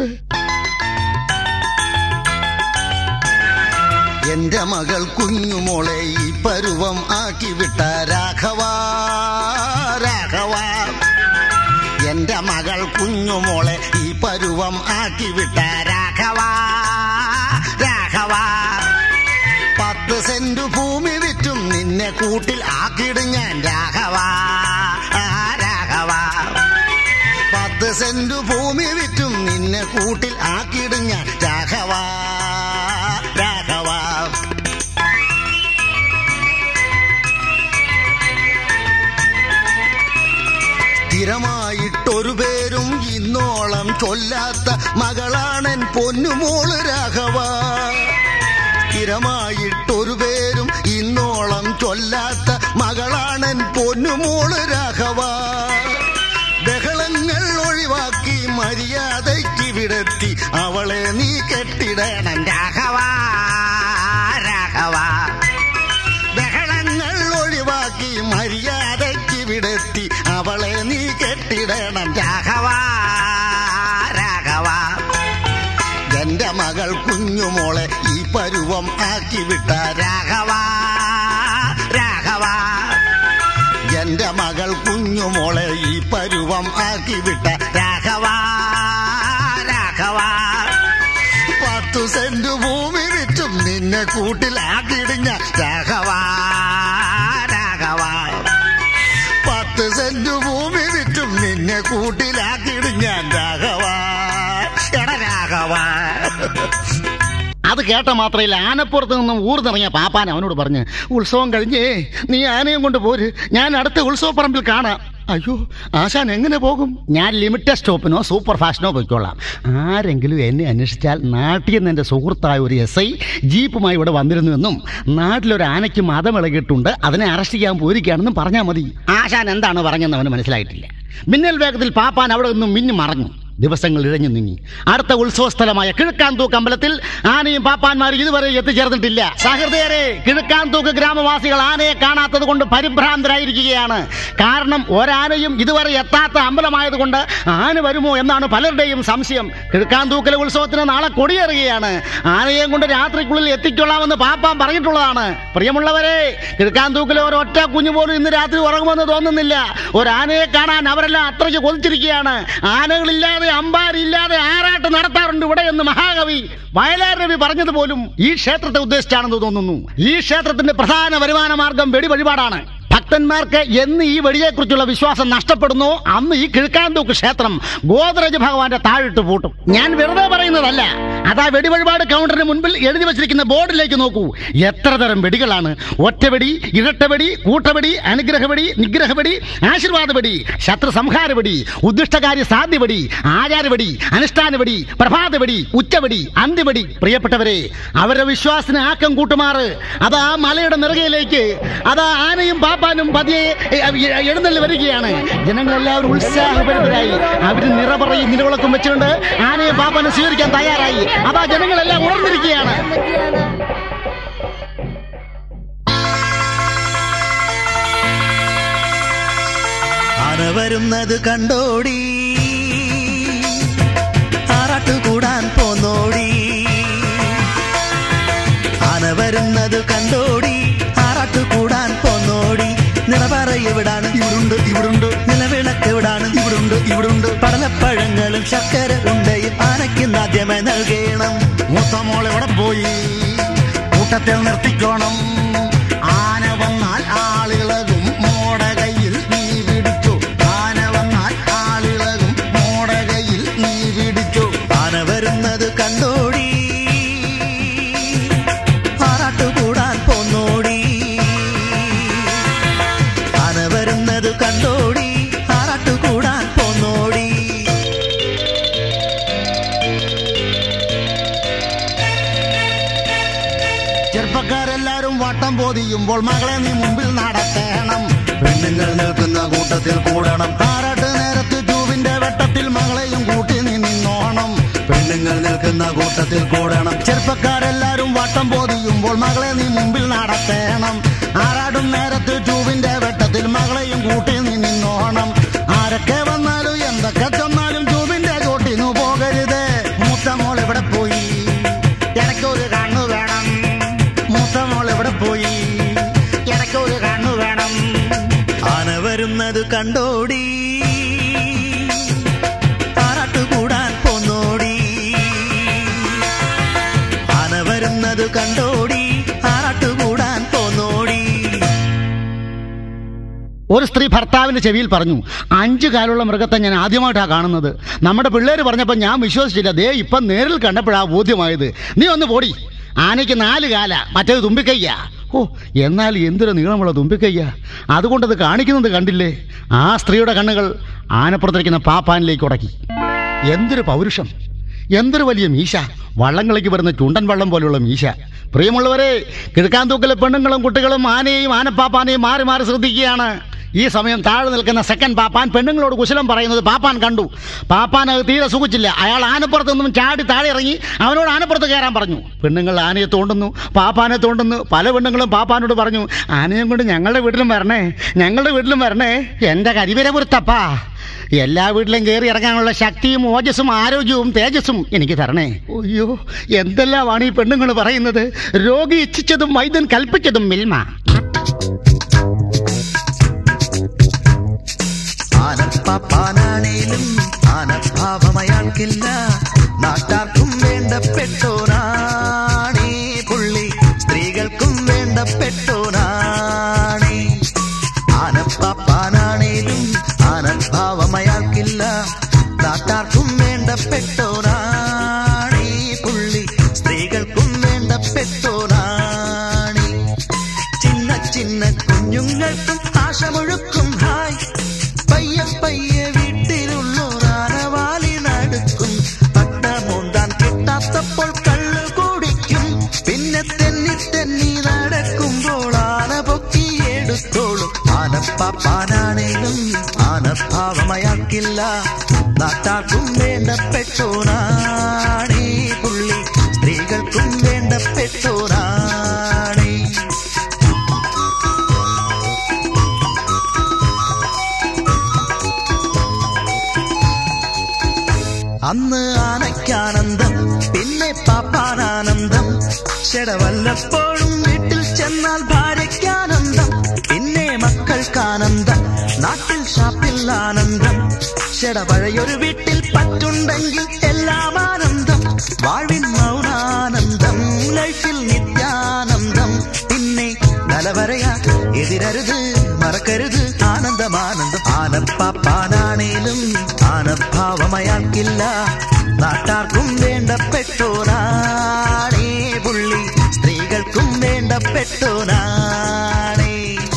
എന്റെ മകൾ കുഞ്ഞുമോളെ ഈ പരുവം ആക്കി വിട്ട രാഘവ രാഘവ എന്റെ മകൾ കുഞ്ഞുമോളെ ഈ പരുവം ആക്കി വിട്ട രാഘവ രാഘവ പത്ത് സെന്റ് ഭൂമി വിറ്റും നിന്നെ കൂട്ടിൽ ആക്കിയിടും ഞാൻ രാഘവ ആ, രാഘവ പത്ത് സെന്റ് ഭൂമി വിറ്റും നിന്നെ കൂട്ടിൽ ആക്കിയിടും ഞാൻ രാഘവ രാഘവ സ്ഥിരമായിട്ടൊരു പേരും ഇന്നോളം ചൊല്ലാത്ത മകളാണൻ പൊന്നുമോള് രാഘവ സ്ഥിരമായിട്ടൊരു പേരും ഇന്നോളം ചൊല്ലാത്ത മകളാണൻ പൊന്നുമോള് രാഘവ ബഹളങ്ങൾ ഒഴിവാക്കി മര്യാദയ്ക്ക് വിടത്തി അവളെ നീ കെട്ടിടണം രാഘവ രാഘവ ബഹളങ്ങൾ ഒഴിവാക്കി മര്യാദയ്ക്ക് വിടത്തി അവളെ നീ കെട്ടിടണം രാഘവ രാഘവ എന്റെ മകൾ കുഞ്ഞുമോളെ ഈ പരുവം ആക്കി വിട്ട രാഘവ രാഘവ എന്റെ മകൾ കുഞ്ഞുമോളെ ഈ പരുവം ആക്കി വിട്ട രാഘവ രാഘവ പത്തു സെന്റ് ഭൂമി വിറ്റും നിന്നെ കൂട്ടിലാക്കിയിടിഞ്ഞ രാഘവ രാഘവ മെനഞ്ഞു ഭൂമി വിറ്റും നിന്നെ കൂട്ടിലാക്കിയിടും ഞാൻ രാഘവ എട രാഘവ അത് കേട്ട മാത്രയിൽ ആനപ്പുറത്ത് നിന്നും ഊർന്നിറങ്ങിയ പാപ്പാൻ അവനോട് പറഞ്ഞ് ഉത്സവം കഴിഞ്ഞേ നീ ആനയും കൊണ്ട് പോര് ഞാൻ അടുത്ത ഉത്സവപ്പറമ്പിൽ കാണാം അയ്യോ ആശാൻ എങ്ങനെ പോകും ഞാൻ ലിമിറ്റഡ് സ്റ്റോപ്പിനോ സൂപ്പർ ഫാഷനോ പോയിക്കോളാം ആരെങ്കിലും എന്നെ അന്വേഷിച്ചാൽ നാട്ടിൽ നിന്ന് എൻ്റെ സുഹൃത്തായ ഒരു എസ് ഐ ജീപ്പുമായി ഇവിടെ വന്നിരുന്നുവെന്നും നാട്ടിലൊരു ആനയ്ക്ക് മതമിളകിയിട്ടുണ്ട് അതിനെ അറസ്റ്റ് ചെയ്യാൻ പോയിരിക്കുകയാണെന്നും പറഞ്ഞാൽ മതി ആശാൻ എന്താണ് പറഞ്ഞതെന്ന് അവന് മനസ്സിലായിട്ടില്ല മിന്നൽ വേഗത്തിൽ പാപ്പാൻ അവിടെ നിന്നും മിന്നി മറഞ്ഞു ദിവസങ്ങൾ ഇഴഞ്ഞു നീങ്ങി അടുത്ത ഉത്സവ സ്ഥലമായ കിഴക്കാന്തൂക്ക് അമ്പലത്തിൽ ആനയും പാപ്പാന്മാരും ഇതുവരെ എത്തിച്ചേർന്നിട്ടില്ല സഹൃദയരെ കിഴക്കാന്തൂക്ക് ഗ്രാമവാസികൾ ആനയെ കാണാത്തത് കൊണ്ട് പരിഭ്രാന്തരായിരിക്കുകയാണ് കാരണം ഒരാനയും ഇതുവരെ എത്താത്ത അമ്പലമായതുകൊണ്ട് ആന വരുമോ എന്നാണ് പലരുടെയും സംശയം കിഴക്കാന്തൂക്കിലെ ഉത്സവത്തിന് നാളെ കൊടിയേറുകയാണ് ആനയെയും കൊണ്ട് രാത്രിക്കുള്ളിൽ എത്തിക്കൊള്ളാമെന്ന് പാപ്പാൻ പറഞ്ഞിട്ടുള്ളതാണ് പ്രിയമുള്ളവരെ കിഴക്കാന്തൂക്കിലെ ഒരൊറ്റ കുഞ്ഞു പോലും ഇന്ന് രാത്രി ഉറങ്ങുമെന്ന് തോന്നുന്നില്ല ഒരു ആനയെ കാണാൻ അവരെല്ലാം അത്രയ്ക്ക് കൊതിച്ചിരിക്കുകയാണ് ആനകളില്ലാതെ അമ്പാരില്ലാതെ ആറാട്ട് നടത്താറുണ്ട് ഇവിടെ എന്ന് മഹാകവി വയലാർ രവി പറഞ്ഞത് പോലും ഈ ക്ഷേത്രത്തെ ഉദ്ദേശിച്ചാണെന്ന് തോന്നുന്നു ഈ ക്ഷേത്രത്തിന്റെ പ്രധാന വരുമാന മാർഗം വെടി വഴിപാടാണ് ഭക്തന്മാർക്ക് എന്ന് ഈ വെടിയെക്കുറിച്ചുള്ള വിശ്വാസം നഷ്ടപ്പെടുന്നു അന്ന് ഈ കിഴക്കാന്തൂക്ക് ക്ഷേത്രം ഗോദ്രജ് ഭഗവാന്റെ താഴിട്ട് പൂട്ടും ഞാൻ വെറുതെ പറയുന്നതല്ല അതാ വെടി വഴിപാട് കൗണ്ടറിന് മുൻപിൽ എഴുതി വച്ചിരിക്കുന്ന ബോർഡിലേക്ക് നോക്കൂ എത്ര തരം വെടികളാണ് ഒറ്റവെടി ഇരട്ടവെടി കൂട്ടവെടി അനുഗ്രഹവെടി നിഗ്രഹവെടി ആശീർവാദവെടി ശത്രു സംഹാരവെടി ഉദ്ദിഷ്ടകാര്യ സാധ്യവെടി ആചാരവെടി അനുഷ്ഠാനവെടി പ്രഭാതവെടി ഉച്ചവെടി അന്ത്യവെടി പ്രിയപ്പെട്ടവരെ അവരുടെ വിശ്വാസത്തിന് ആക്കം കൂട്ടുമാറ് അതാ മലയുടെ നെറുകയിലേക്ക് അതാ ആനയും പാപ്പാനും പതിയെ എ, എ, എഴുന്നള്ളി വരികയാണ് ജനങ്ങളെല്ലാവരും ഉത്സാഹഭരിതരായി അവര് നിറപറയും നിലവിളക്കും വെച്ചുകൊണ്ട് ആനയും പാപ്പാനും സ്വീകരിക്കാൻ തയ്യാറായി അതാ ജനങ്ങളെല്ലാം ഉണർന്നിരിക്കുകയാണ് ആന വരുന്നത് കണ്ടോടി ആറാട്ടു കൂടാൻ പോന്നോടി ആന വരുന്നത് കണ്ടോടി ആറാട്ടു കൂടാൻ പോന്നോടി നിറപറ എവിടാണ് ഇവിടുണ്ട് ഇവിടുണ്ട് നിലവിളക്ക് എവിടാണ് ഇവിടുണ്ട് ഇവിടുണ്ട് പടലപ്പഴങ്ങളും ശർക്കര ഉണ്ടയും ആനയ്ക്ക് ആദ്യമായി നൽകണം മൂത്ത മോൾ എവിടെ പോയി കൂട്ടത്തിൽ നിർത്തിക്കോണം ആന വന്നാൽ ആളിളകും മോട കയ്യിൽ നീ പിടിച്ചു ആന വന്നാൽ ആളിളകും മോട കയ്യിൽ നീ പിടിച്ചു ആന വരുന്നത് കണ്ടോടി ആറാട്ടു കൂടാൻ പോന്നോടി ആന വരുന്നത് കണ്ടോടി ആറാട്ടു കൂടാൻ പോന്നോടി ചെറുപ്പക്കാരെല്ലാരും വട്ടം പോതിയുമ്പോൾ മകളെ നീ മുമ്പിൽ നടത്തേണം പെണ്ണുങ്ങൾ നിൽക്കുന്ന കൂട്ടത്തിൽ കൂടണം ആറാട്ട് നേരത്ത് ചൂവിന്റെ വെട്ടത്തിൽ മകളെയും കൂട്ടി നീ നിന്നോണം പെണ്ണുങ്ങൾ നിൽക്കുന്ന കൂട്ടത്തിൽ കൂടണം ചെറുപ്പക്കാരെല്ലാരും വട്ടം പോതിയുമ്പോൾ മകളെ നീ മുമ്പിൽ നടത്തേണം ആറാടും നേരത്ത് ചൂവിന്റെ വെട്ടത്തിൽ മകളെയും കൂട്ടി നീ നിന്നോണം ആരൊക്കെ വന്നാലും എന്തൊക്കെ ചെന്നാലും ചൂവിന്റെ ചോട്ടിന്നു പോകരുത് മൂത്ത മോൾ എവിടെ പോയി എനക്കൊരു കണ്ണു വേണം മൂത്ത മോൾ എവിടെ പോയി എനക്കൊരു കണ്ണു വേണം ആന വരുന്നത് കണ്ടോടി ആറാട്ടു കൂടാൻ പോന്നോടി ആന വരുന്നത് കണ്ടോടി ആറാട്ടു കൂടാൻ പോന്നോടി ഒരു സ്ത്രീ ഭർത്താവിന്റെ ചെവിയിൽ പറഞ്ഞു അഞ്ചു കാലുള്ള മൃഗത്തെ ഞാൻ ആദ്യമായിട്ടാണ് കാണുന്നത് നമ്മുടെ പിള്ളേര് പറഞ്ഞപ്പോൾ ഞാൻ വിശ്വസിച്ചില്ല ദേ ഇപ്പം നേരിൽ കണ്ടപ്പോഴാ ബോധ്യമായത് നീ ഒന്ന് പോടി ആനയ്ക്ക് നാല് കാല മറ്റേത് തുമ്പിക്കയ്യ ഓ എന്നാൽ എന്തൊരു നീളമുള്ള തുമ്പിക്കയ്യ അതുകൊണ്ടത് കാണിക്കുന്നത് കണ്ടില്ലേ ആ സ്ത്രീയുടെ കണ്ണുകൾ ആനപ്പുറത്തിരിക്കുന്ന പാപ്പാനിലേക്ക് ഉടക്കി എന്തൊരു പൗരുഷം എന്തൊരു വലിയ മീശ വള്ളങ്ങളിലേക്ക് വരുന്ന ചുണ്ടൻ വള്ളം പോലെയുള്ള മീശ പ്രിയമുള്ളവരെ കിഴക്കാന്തൂക്കിലെ പെണ്ണുങ്ങളും കുട്ടികളും ആനയെയും ആനപ്പാപ്പാനെയും മാറി മാറി ശ്രദ്ധിക്കുകയാണ് ഈ സമയം താഴെ നിൽക്കുന്ന സെക്കൻഡ് പാപ്പാൻ പെണ്ണുങ്ങളോട് കുശലം പറയുന്നത് പാപ്പാൻ കണ്ടു പാപ്പാൻ അത് തീരെ സുഖിച്ചില്ല അയാൾ ആനപ്പുറത്ത് നിന്നും ചാടി താഴെ ഇറങ്ങി അവനോട് ആനപ്പുറത്ത് കയറാൻ പറഞ്ഞു പെണ്ണുങ്ങൾ ആനയെ തോണ്ടുന്നു പാപ്പാനെ തോണ്ടുന്നു പല പെണ്ണുങ്ങളും പാപ്പാനോട് പറഞ്ഞു ആനയും കൊണ്ട് ഞങ്ങളുടെ വീട്ടിലും വരണേ ഞങ്ങളുടെ വീട്ടിലും വരണേ എൻ്റെ കരിവരപുരത്തപ്പാ എല്ലാ വീട്ടിലും കയറി ഇറങ്ങാനുള്ള ശക്തിയും ഓജസ്സും ആരോഗ്യവും തേജസ്സും എനിക്ക് തരണേ അയ്യോ എന്തെല്ലാമാണ് ഈ പെണ്ണുങ്ങൾ പറയുന്നത് രോഗി ഇച്ഛിച്ചതും വൈദ്യൻ കൽപ്പിച്ചതും മിൽമ ആനപ്പാപ്പാനാണേലും ആനഭാവം അയാൾക്കില്ല നാട്ടാർക്കും വേണ്ടപ്പെട്ടോനാണേ പുള്ളി സ്ത്രീകൾക്കും വേണ്ടപ്പെട്ടോനാണേ ആനപ്പാപ്പാനാണേലും വേണ്ടപ്പെട്ടോരാണീ പുള്ളി സ്ത്രീകൾക്കും വേണ്ടപ്പെട്ടോരാണി ചിന്ന ചിന്ന കുഞ്ഞുങ്ങൾക്കും ആശമൊഴുക്കും ഹായ് പയ്യെ പയ്യെ വീട്ടിലുള്ളൊരാനവാലി നടക്കും പട്ടമുണ്ടാൻ കിട്ടാത്തപ്പോൾ കള്ളു കുടിക്കും പിന്നെ തെന്നി തെന്നി നടക്കുമ്പോൾ ആന പൊക്കിയെടുത്തോളും ആനപ്പാപ്പാനാണേലും ആനഭാവമയാക്കില്ല നാട്ടാർക്കും വേണ്ടപ്പെട്ടോനാണീ പുള്ളി സ്ത്രീകൾക്കും വേണ്ടപ്പെട്ടോനാണീ അന്ന് ആനയ്ക്കാനന്ദം പിന്നെ പാപ്പാനാനന്ദം ചെടവല്ലപ്പോഴും വീട്ടിൽ ചെന്നാൽ ഭാര്യയ്ക്കാനന്ദം പിന്നെ മക്കൾക്കാനന്ദം നാട്ടിൽ ഷാപ്പിൽ ആനന്ദം ചെടപഴയൊരു വീട്ടിൽ പറ്റുണ്ടെങ്കിൽ എല്ലാം ആനന്ദം വാഴ്വിൻ മൗനാനന്ദം ലൈഫിൽ നിത്യാനന്ദം പിന്നെ തലവരയാ എതിരരുത് മറക്കരുത് ആനന്ദമാനന്ദം ആനപ്പാപ്പാനാണേലും ആനഭാവമയാക്കില്ല നാട്ടാർക്കും വേണ്ടപ്പെട്ടോനാണേ പുള്ളി സ്ത്രീകൾക്കും വേണ്ടപ്പെട്ടോനാണേ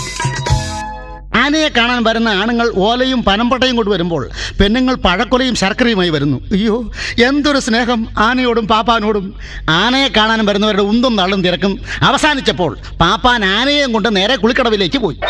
ആനയെ കാണാൻ വരുന്ന ആണുങ്ങൾ ഓലയും പനമ്പട്ടയും കൊണ്ട് വരുമ്പോൾ പെണ്ണുങ്ങൾ പഴക്കൊലയും ശർക്കരയുമായി വരുന്നു അയ്യോ എന്തൊരു സ്നേഹം ആനയോടും പാപ്പാനോടും ആനയെ കാണാൻ വരുന്നവരുടെ ഉന്തും തള്ളും തിരക്കും അവസാനിച്ചപ്പോൾ പാപ്പാൻ ആനയെയും കൊണ്ട് നേരെ കുളിക്കടവിലേക്ക് പോയി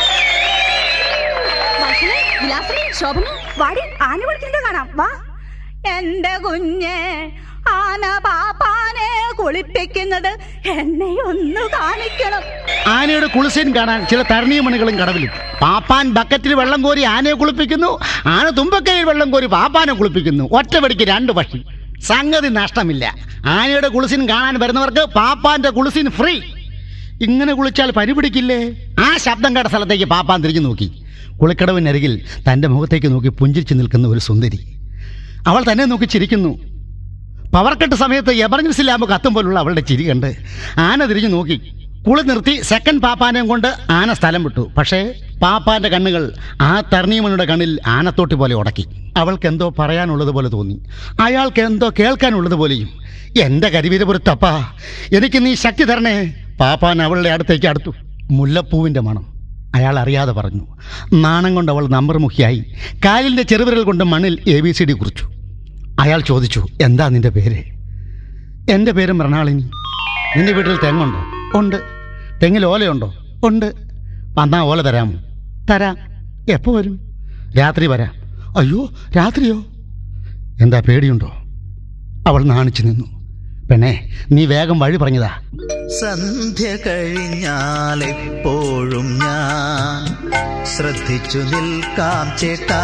വാസനെ, വിലാസിനി, ശോഭന, വാടി ആന വിളിക്കുന്നത് കാണാം വാ എന്റെ കുഞ്ഞെ ആന പാപ്പാനെ കുളിപ്പിക്കുന്നത് എന്നെ ഒന്ന് കാണിക്കണം ആനയുടെ കുളിസീൻ കാണാൻ ചില തരണീയമണികളും കടവിലും പാപ്പാൻ ബക്കറ്റിൽ വെള്ളം കോരി ആനയെ കുളിപ്പിക്കുന്നു ആന തുമ്പക്കൈയിൽ വെള്ളം കോരി പാപ്പാനെ കുളിപ്പിക്കുന്നു ഒറ്റവടിക്ക് രണ്ട് പക്ഷി സംഗതി നഷ്ടമില്ല ആനയുടെ കുളിസീൻ കാണാൻ വരുന്നവർക്ക് പാപ്പാന്റെ കുളിസീൻ ഫ്രീ ഇങ്ങനെ കുളിച്ചാൽ പനി പിടിക്കില്ലേ ആ ശബ്ദം കേട്ട സ്ഥലത്തേക്ക് പാപ്പാൻ തിരിഞ്ഞു നോക്കി കുളിക്കടവിനരികിൽ തൻ്റെ മുഖത്തേക്ക് നോക്കി പുഞ്ചിരിച്ചു നിൽക്കുന്ന ഒരു സുന്ദരി അവൾ തന്നെ നോക്കി ചിരിക്കുന്നു പവർ കട്ട് സമയത്ത് എമർജൻസി ലാമ്പ് കത്തും പോലുള്ള അവളുടെ ചിരി കണ്ട് ആന തിരിഞ്ഞു നോക്കി കുളി നിർത്തി സെക്കൻഡ് പാപ്പാനെയും കൊണ്ട് ആന സ്ഥലം വിട്ടു പക്ഷേ പാപ്പാന്റെ കണ്ണുകൾ ആ തർണീമനുടെ കണ്ണിൽ ആനത്തോട്ടി പോലെ ഉടക്കി അവൾക്ക് എന്തോ പറയാനുള്ളത് പോലെ തോന്നി അയാൾക്ക് എന്തോ കേൾക്കാനുള്ളത് പോലെയും എന്റെ കരിവീരപുരത്തപ്പ എനിക്ക് നീ ശക്തി തരണേ പാപ്പാൻ അവളുടെ അടുത്തേക്ക് അടുത്തു മുല്ലപ്പൂവിന്റെ മണം അയാൾ അറിയാതെ പറഞ്ഞു നാണം കൊണ്ട് അവൾ നമ്പർ മുഖിയായി കാലിന്റെ ചെറുവിരൽ കൊണ്ട് മണ്ണിൽ എ ബി സി ഡി കുറിച്ചു അയാൾ ചോദിച്ചു എന്താ നിന്റെ പേര് എൻ്റെ പേര് മൃണാളിനി നിന്റെ വീട്ടിൽ തെങ്ങുണ്ടോ ഉണ്ട് തെങ്ങിൽ ഓലയുണ്ടോ ഉണ്ട് വന്നാ ഓല തരാമോ തരാം എപ്പോൾ വരും രാത്രി വരാം അയ്യോ രാത്രിയോ എന്താ പേടിയുണ്ടോ അവൾ നാണിച്ചു നിന്നു പെണ്ണേ നീ വേഗം വഴി പറഞ്ഞതാ സന്ധ്യ കഴിഞ്ഞാൽ എപ്പോഴും ഞാൻ ശ്രദ്ധിച്ചു നിൽക്കാം ചേട്ടാ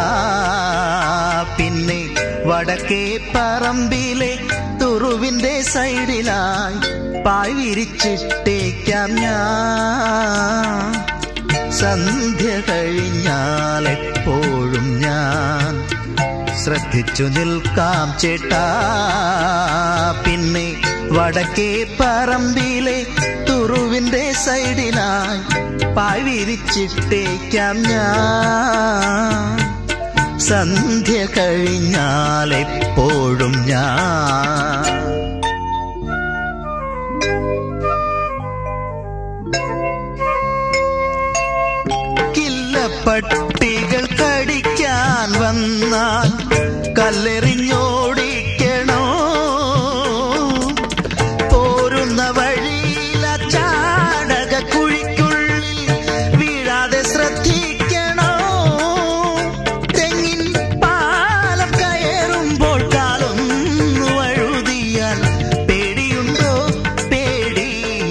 പിന്നെ വടക്കേ പറമ്പിലെ തുറുവിന്റെ സൈഡിലായി പായ് വിരിച്ചിട്ടേക്കാം ഞാൻ സന്ധ്യ കഴിഞ്ഞാൽ എപ്പോഴും ഞാൻ ശ്രദ്ധിച്ചു നിൽക്കാം ചേട്ടാ പിന്നെ വടക്കേ പറമ്പിലെ തുറുവിന്റെ സൈഡിലായി പായ് വിരിച്ചിട്ടേക്കാം ഞാൻ സന്ധ്യ കഴിഞ്ഞാൽ എപ്പോഴും ഞാൻ കില്ലപ്പട്ടികൾ കടിക്കാൻ വന്നാൽ കല്ലെറിഞ്ഞോടിക്കണോ പോരുന്ന വഴിയില ചാടക കുഴിക്കുള്ളിൽ വീഴാതെ ശ്രദ്ധിക്കണോ തെങ്ങിൻ പാലം കയറുമ്പോൾ കാലൊന്നു വഴുതിയാൽ പേടിയുണ്ടോ പേടി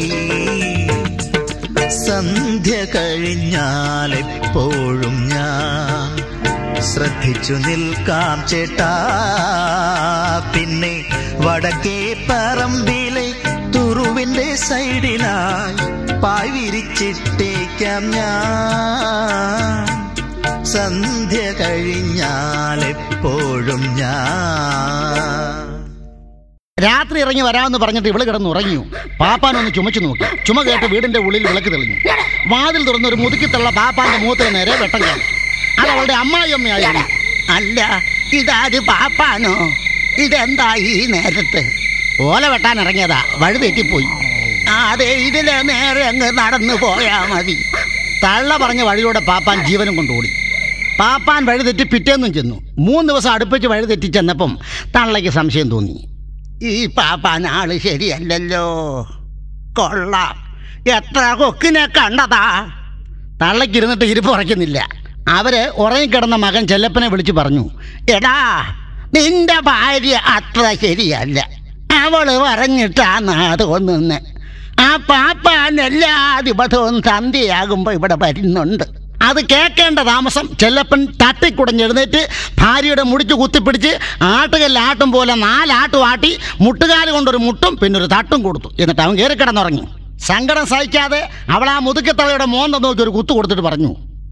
സന്ധ്യ കഴിഞ്ഞാൽ എപ്പോഴും ഞാൻ ശ്രദ്ധിച്ചു നിൽക്കാം ചേട്ടാ പിന്നെ വടക്കേ പറമ്പിലെ തുറുവിന്റെ സൈഡിലായി പായ് വിരിച്ചിട്ടേക്കാം ഞാൻ സന്ധ്യ കഴിഞ്ഞാൽ എപ്പോഴും ഞാൻ രാത്രി ഇറങ്ങി വരാമെന്ന് പറഞ്ഞിട്ട് ഇവള് കിടന്ന് ഉറങ്ങിയോ പാപ്പാൻ ഒന്ന് ചുമച്ചു നോക്കി ചുമ കേട്ട് വീടിന്റെ ഉള്ളിൽ വിളക്ക് തെളിഞ്ഞു വാതിൽ തുറന്ന് ഒരു മുതുക്കിത്തുള്ള പാപ്പാന്റെ മുഖത്തിന് നേരെ വെട്ടം കയറി അത് അവളുടെ അമ്മായിയമ്മയായിരുന്നു അല്ല ഇതാര് പാപ്പാനോ ഇതെന്താ ഈ നേരത്ത് ഓല വെട്ടാൻ ഇറങ്ങിയതാ വഴി തെറ്റിപ്പോയി ആ അതെ ഇതിലെ നേരെ അങ്ങ് നടന്നു പോയാ മതി തള്ള പറഞ്ഞ വഴിയോടെ പാപ്പാൻ ജീവനും കൊണ്ടുകൂടി പാപ്പാൻ വഴി തെറ്റി പിറ്റേന്നും ചെന്നു മൂന്ന് ദിവസം അടുപ്പിച്ച് വഴി തെറ്റി ചെന്നപ്പം തള്ളയ്ക്ക് സംശയം തോന്നി ഈ പാപ്പാൻ ആള് ശരിയല്ലല്ലോ കൊള്ളാം എത്ര കൊക്കിനെ കണ്ടതാ തള്ളക്കിരുന്നിട്ട് ഇരിപ്പ് ഉറയ്ക്കുന്നില്ല അവര് ഉറങ്ങിക്കിടന്ന മകൻ ചെല്ലപ്പനെ വിളിച്ചു പറഞ്ഞു എടാ നിന്റെ ഭാര്യ അത്ര ശരിയല്ല അവള് പറഞ്ഞിട്ടാണ് തോന്നുന്നത് ആ പാപ്പാൻ എല്ലാ ദിവസവും സന്ധ്യയാകുമ്പോ ഇവിടെ വരുന്നുണ്ട് അത് കേൾക്കേണ്ട താമസം ചെല്ലപ്പൻ തട്ടിക്കുടഞ്ഞെഴുന്നേറ്റ് ഭാര്യയുടെ മുടിച്ച് കുത്തിപ്പിടിച്ച് ആട്ടുകല്ലാട്ടും പോലെ നാലാട്ടും ആട്ടി മുട്ടുകാല് കൊണ്ടൊരു മുട്ടും പിന്നെ ഒരു തട്ടും കൊടുത്തു എന്നിട്ട് അവൻ കയറി കിടന്നുറങ്ങി സങ്കടം സഹിക്കാതെ അവൾ ആ മുതുക്കത്തളയുടെ മോന്ത നോക്കി ഒരു കുത്തു കൊടുത്തിട്ട് പറഞ്ഞു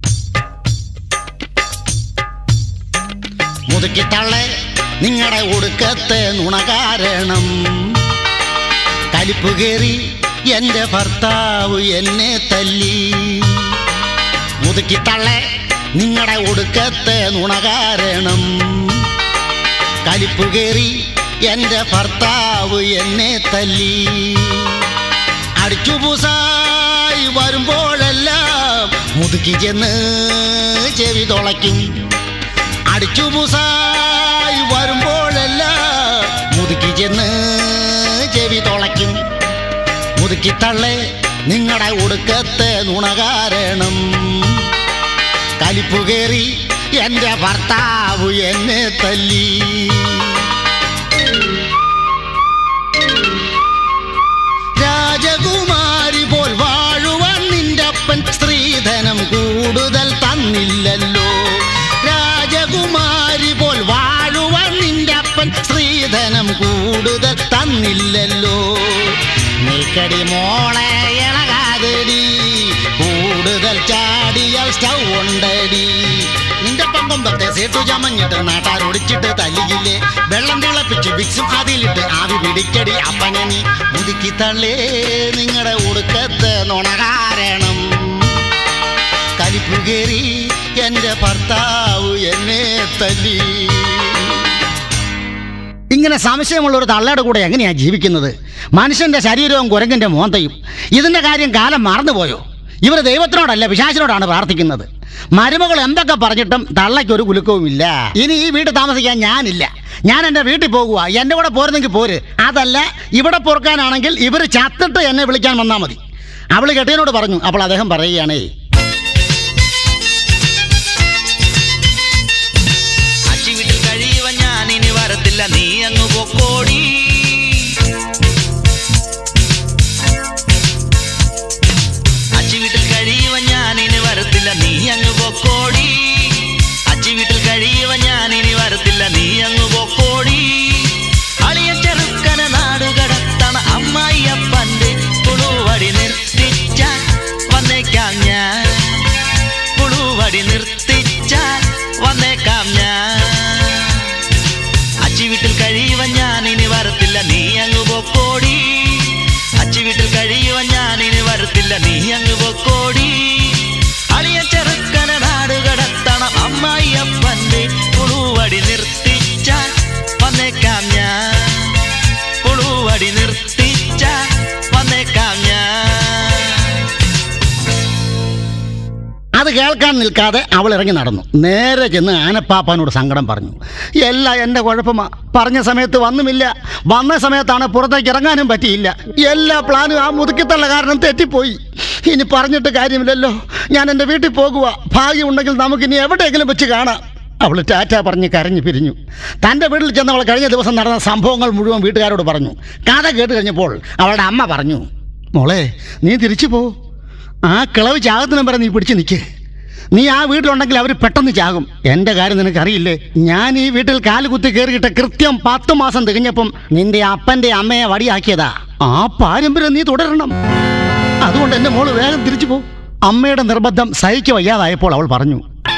മുതുക്കിത്തള്ളെ നിങ്ങളുടെ ഒടുക്കത്തെ നുണ കാരണം കലിപ്പ് കയറി എന്റെ ഭർത്താവ് എന്നെ തല്ലി മുതുക്കിത്തള്ളെ നിങ്ങളുടെ ഒടുക്കത്തെ നുണ കാരണം കലിപ്പ് കയറി എന്റെ ഭർത്താവ് എന്നെ തല്ലി അടിച്ചുപൂസായി വരുമ്പോഴെല്ലാം മുതുക്കി ചെന്ന് ചെവി തുളയ്ക്കും അടിച്ചുപൂസായി വരുമ്പോഴെല്ലാം മുതുക്കി ചെന്ന് ചെവി തുളയ്ക്കും മുതുക്കിത്തള്ളെ നിങ്ങളുടെ ഒടുക്കത്തെ നുണ കാരണം കലിപ്പു കയറി എന്റെ ഭർത്താവ് എന്നെ തല്ലി രാജകുമാരി പോൽ വാഴുവാൻ നിന്റെ അപ്പൻ സ്ത്രീധനം കൂടുതൽ തന്നില്ലല്ലോ രാജകുമാരി പോൽ വാഴുവാൻ നിന്റെ അപ്പൻ സ്ത്രീധനം കൂടുതൽ തന്നില്ലല്ലോ നിൽക്കടി മോളെ ഇളകാതെടി കൂടുതൽ ചാടിയാൽ സ്റ്റൗ ഉണ്ടടി നിന്റെ പമ്പത്തെ സേട്ടു ചമഞ്ഞിട്ട് നാട്ടാർ ഒടിച്ചിട്ട് തല്ലിയില്ലേ വെള്ളം തിളപ്പിച്ച് വിക്സും അതിലിട്ട് ആവി പിടിക്കടി അപ്പനെ നീ മുതുക്കി തള്ളേ നിങ്ങളുടെ ഒടുക്കത്തെ നുണ കാരണം കലിപ്പു കയറി എന്റെ ഭർത്താവ് എന്നെ തല്ലി ഇങ്ങനെ സംശയമുള്ള ഒരു തള്ളയുടെ കൂടെ എങ്ങനെയാ ജീവിക്കുന്നത് മനുഷ്യന്റെ ശരീരവും കുരങ്ങിന്റെ മോന്തയും ഇതിന്റെ കാര്യം കാലം മറന്നുപോയോ ഇവർ ദൈവത്തിനോടല്ല പിശാചിനോടാണ് പ്രാർത്ഥിക്കുന്നത് മരുമകൾ എന്തൊക്കെ പറഞ്ഞിട്ടും തള്ളയ്ക്ക് ഒരു കുലുക്കവുമില്ല ഇനി ഈ വീട്ടിൽ താമസിക്കാൻ ഞാനില്ല ഞാൻ എൻ്റെ വീട്ടിൽ പോകുക എൻ്റെ കൂടെ പോരുന്നെങ്കിൽ പോര് അതല്ല ഇവിടെ പൊറുക്കാനാണെങ്കിൽ ഇവർ ചത്തിട്ട് എന്നെ വിളിക്കാൻ വന്നാൽ മതി അവൾ കെട്ടിയനോട് പറഞ്ഞു അപ്പോൾ അദ്ദേഹം പറയുകയാണേ അച്ചി വീട്ടിൽ കഴിയുവാൻ ഞാൻ ഇനി വരത്തില്ല നീ അങ്ങ് പൊക്കോടി അച്ചി വീട്ടിൽ കഴിയുവാൻ ഞാൻ ഇനി വരത്തില്ല നീ അങ്ങ് പൊക്കോടി അച്ചി വീട്ടിൽ കഴിയുവാൻ ഞാൻ ഇനി വരത്തില്ല നീ അങ്ങ് പൊക്കോടി അളിയ ചെറുക്കന നാട് കടത്തണ അമ്മായി അപ്പന്റെ പുളുവടി നിർത്തിച്ചാൽ വന്നേക്കാം ഞാൻ പുളുവടി നിർത്തിച്ചാൽ വന്നേക്കാം ഞാൻ അച്ചി വീട്ടിൽ കഴിയുവാൻ ഞാൻ ഇനി വരത്തില്ല നീ അങ്ങ് പൊക്കോടി അച്ചി വീട്ടിൽ കഴിയുവാൻ ഞാൻ ഇനി വരത്തില്ല നീ അങ്ങ് പൊക്കോടി അളിയ ചെറുക്കന നാട് കടത്തണം അമ്മായി അപ്പന്റെ പുളുവടി നിർത്തിച്ചാൽ വന്നേക്കാം ഞാൻ പുളുവടി നിർത്തിച്ചാൽ വന്നേക്കാം ഞാൻ അത് കേൾക്കാൻ നിൽക്കാതെ അവൾ ഇറങ്ങി നടന്നു നേരെ ചെന്ന് ആനപ്പാപ്പാനോട് സങ്കടം പറഞ്ഞു എല്ലാം എൻ്റെ കുഴപ്പമാ പറഞ്ഞ സമയത്ത് വന്നുമില്ല വന്ന സമയത്താണ് പുറത്തേക്ക് ഇറങ്ങാനും പറ്റിയില്ല എല്ലാ പ്ലാനും ആ മുതുക്കിത്തള്ള കാരണം തെറ്റിപ്പോയി ഇനി പറഞ്ഞിട്ട് കാര്യമില്ലല്ലോ ഞാൻ എൻ്റെ വീട്ടിൽ പോകുക ഭാഗ്യമുണ്ടെങ്കിൽ നമുക്കിനി എവിടെയെങ്കിലും വെച്ച് കാണാം അവൾ ടാറ്റ പറഞ്ഞ് കരഞ്ഞു പിരിഞ്ഞു തൻ്റെ വീട്ടിൽ ചെന്നവൾ കഴിഞ്ഞ ദിവസം നടന്ന സംഭവങ്ങൾ മുഴുവൻ വീട്ടുകാരോട് പറഞ്ഞു കഥ കേട്ട് കഴിഞ്ഞപ്പോൾ അവളുടെ അമ്മ പറഞ്ഞു മോളെ നീ തിരിച്ചു പോ ആ കിളവ് ചാകത്തിനും വരെ നീ പിടിച്ച് നിൽക്ക് നീ ആ വീട്ടിലുണ്ടെങ്കിൽ അവർ പെട്ടെന്ന് ചാകും എൻ്റെ കാര്യം നിനക്കറിയില്ലേ ഞാൻ ഈ വീട്ടിൽ കാല് കുത്തി കയറിയിട്ട് കൃത്യം പത്ത് മാസം തികഞ്ഞപ്പം നിന്റെ അപ്പൻ്റെ അമ്മയെ വടിയാക്കിയതാ ആ പാരമ്പര്യം നീ തുടരണം അതുകൊണ്ട് എൻ്റെ മോള് വേഗം തിരിച്ചു പോ അമ്മയുടെ നിർബന്ധം സഹിക്ക് വയ്യാതായപ്പോൾ അവൾ പറഞ്ഞു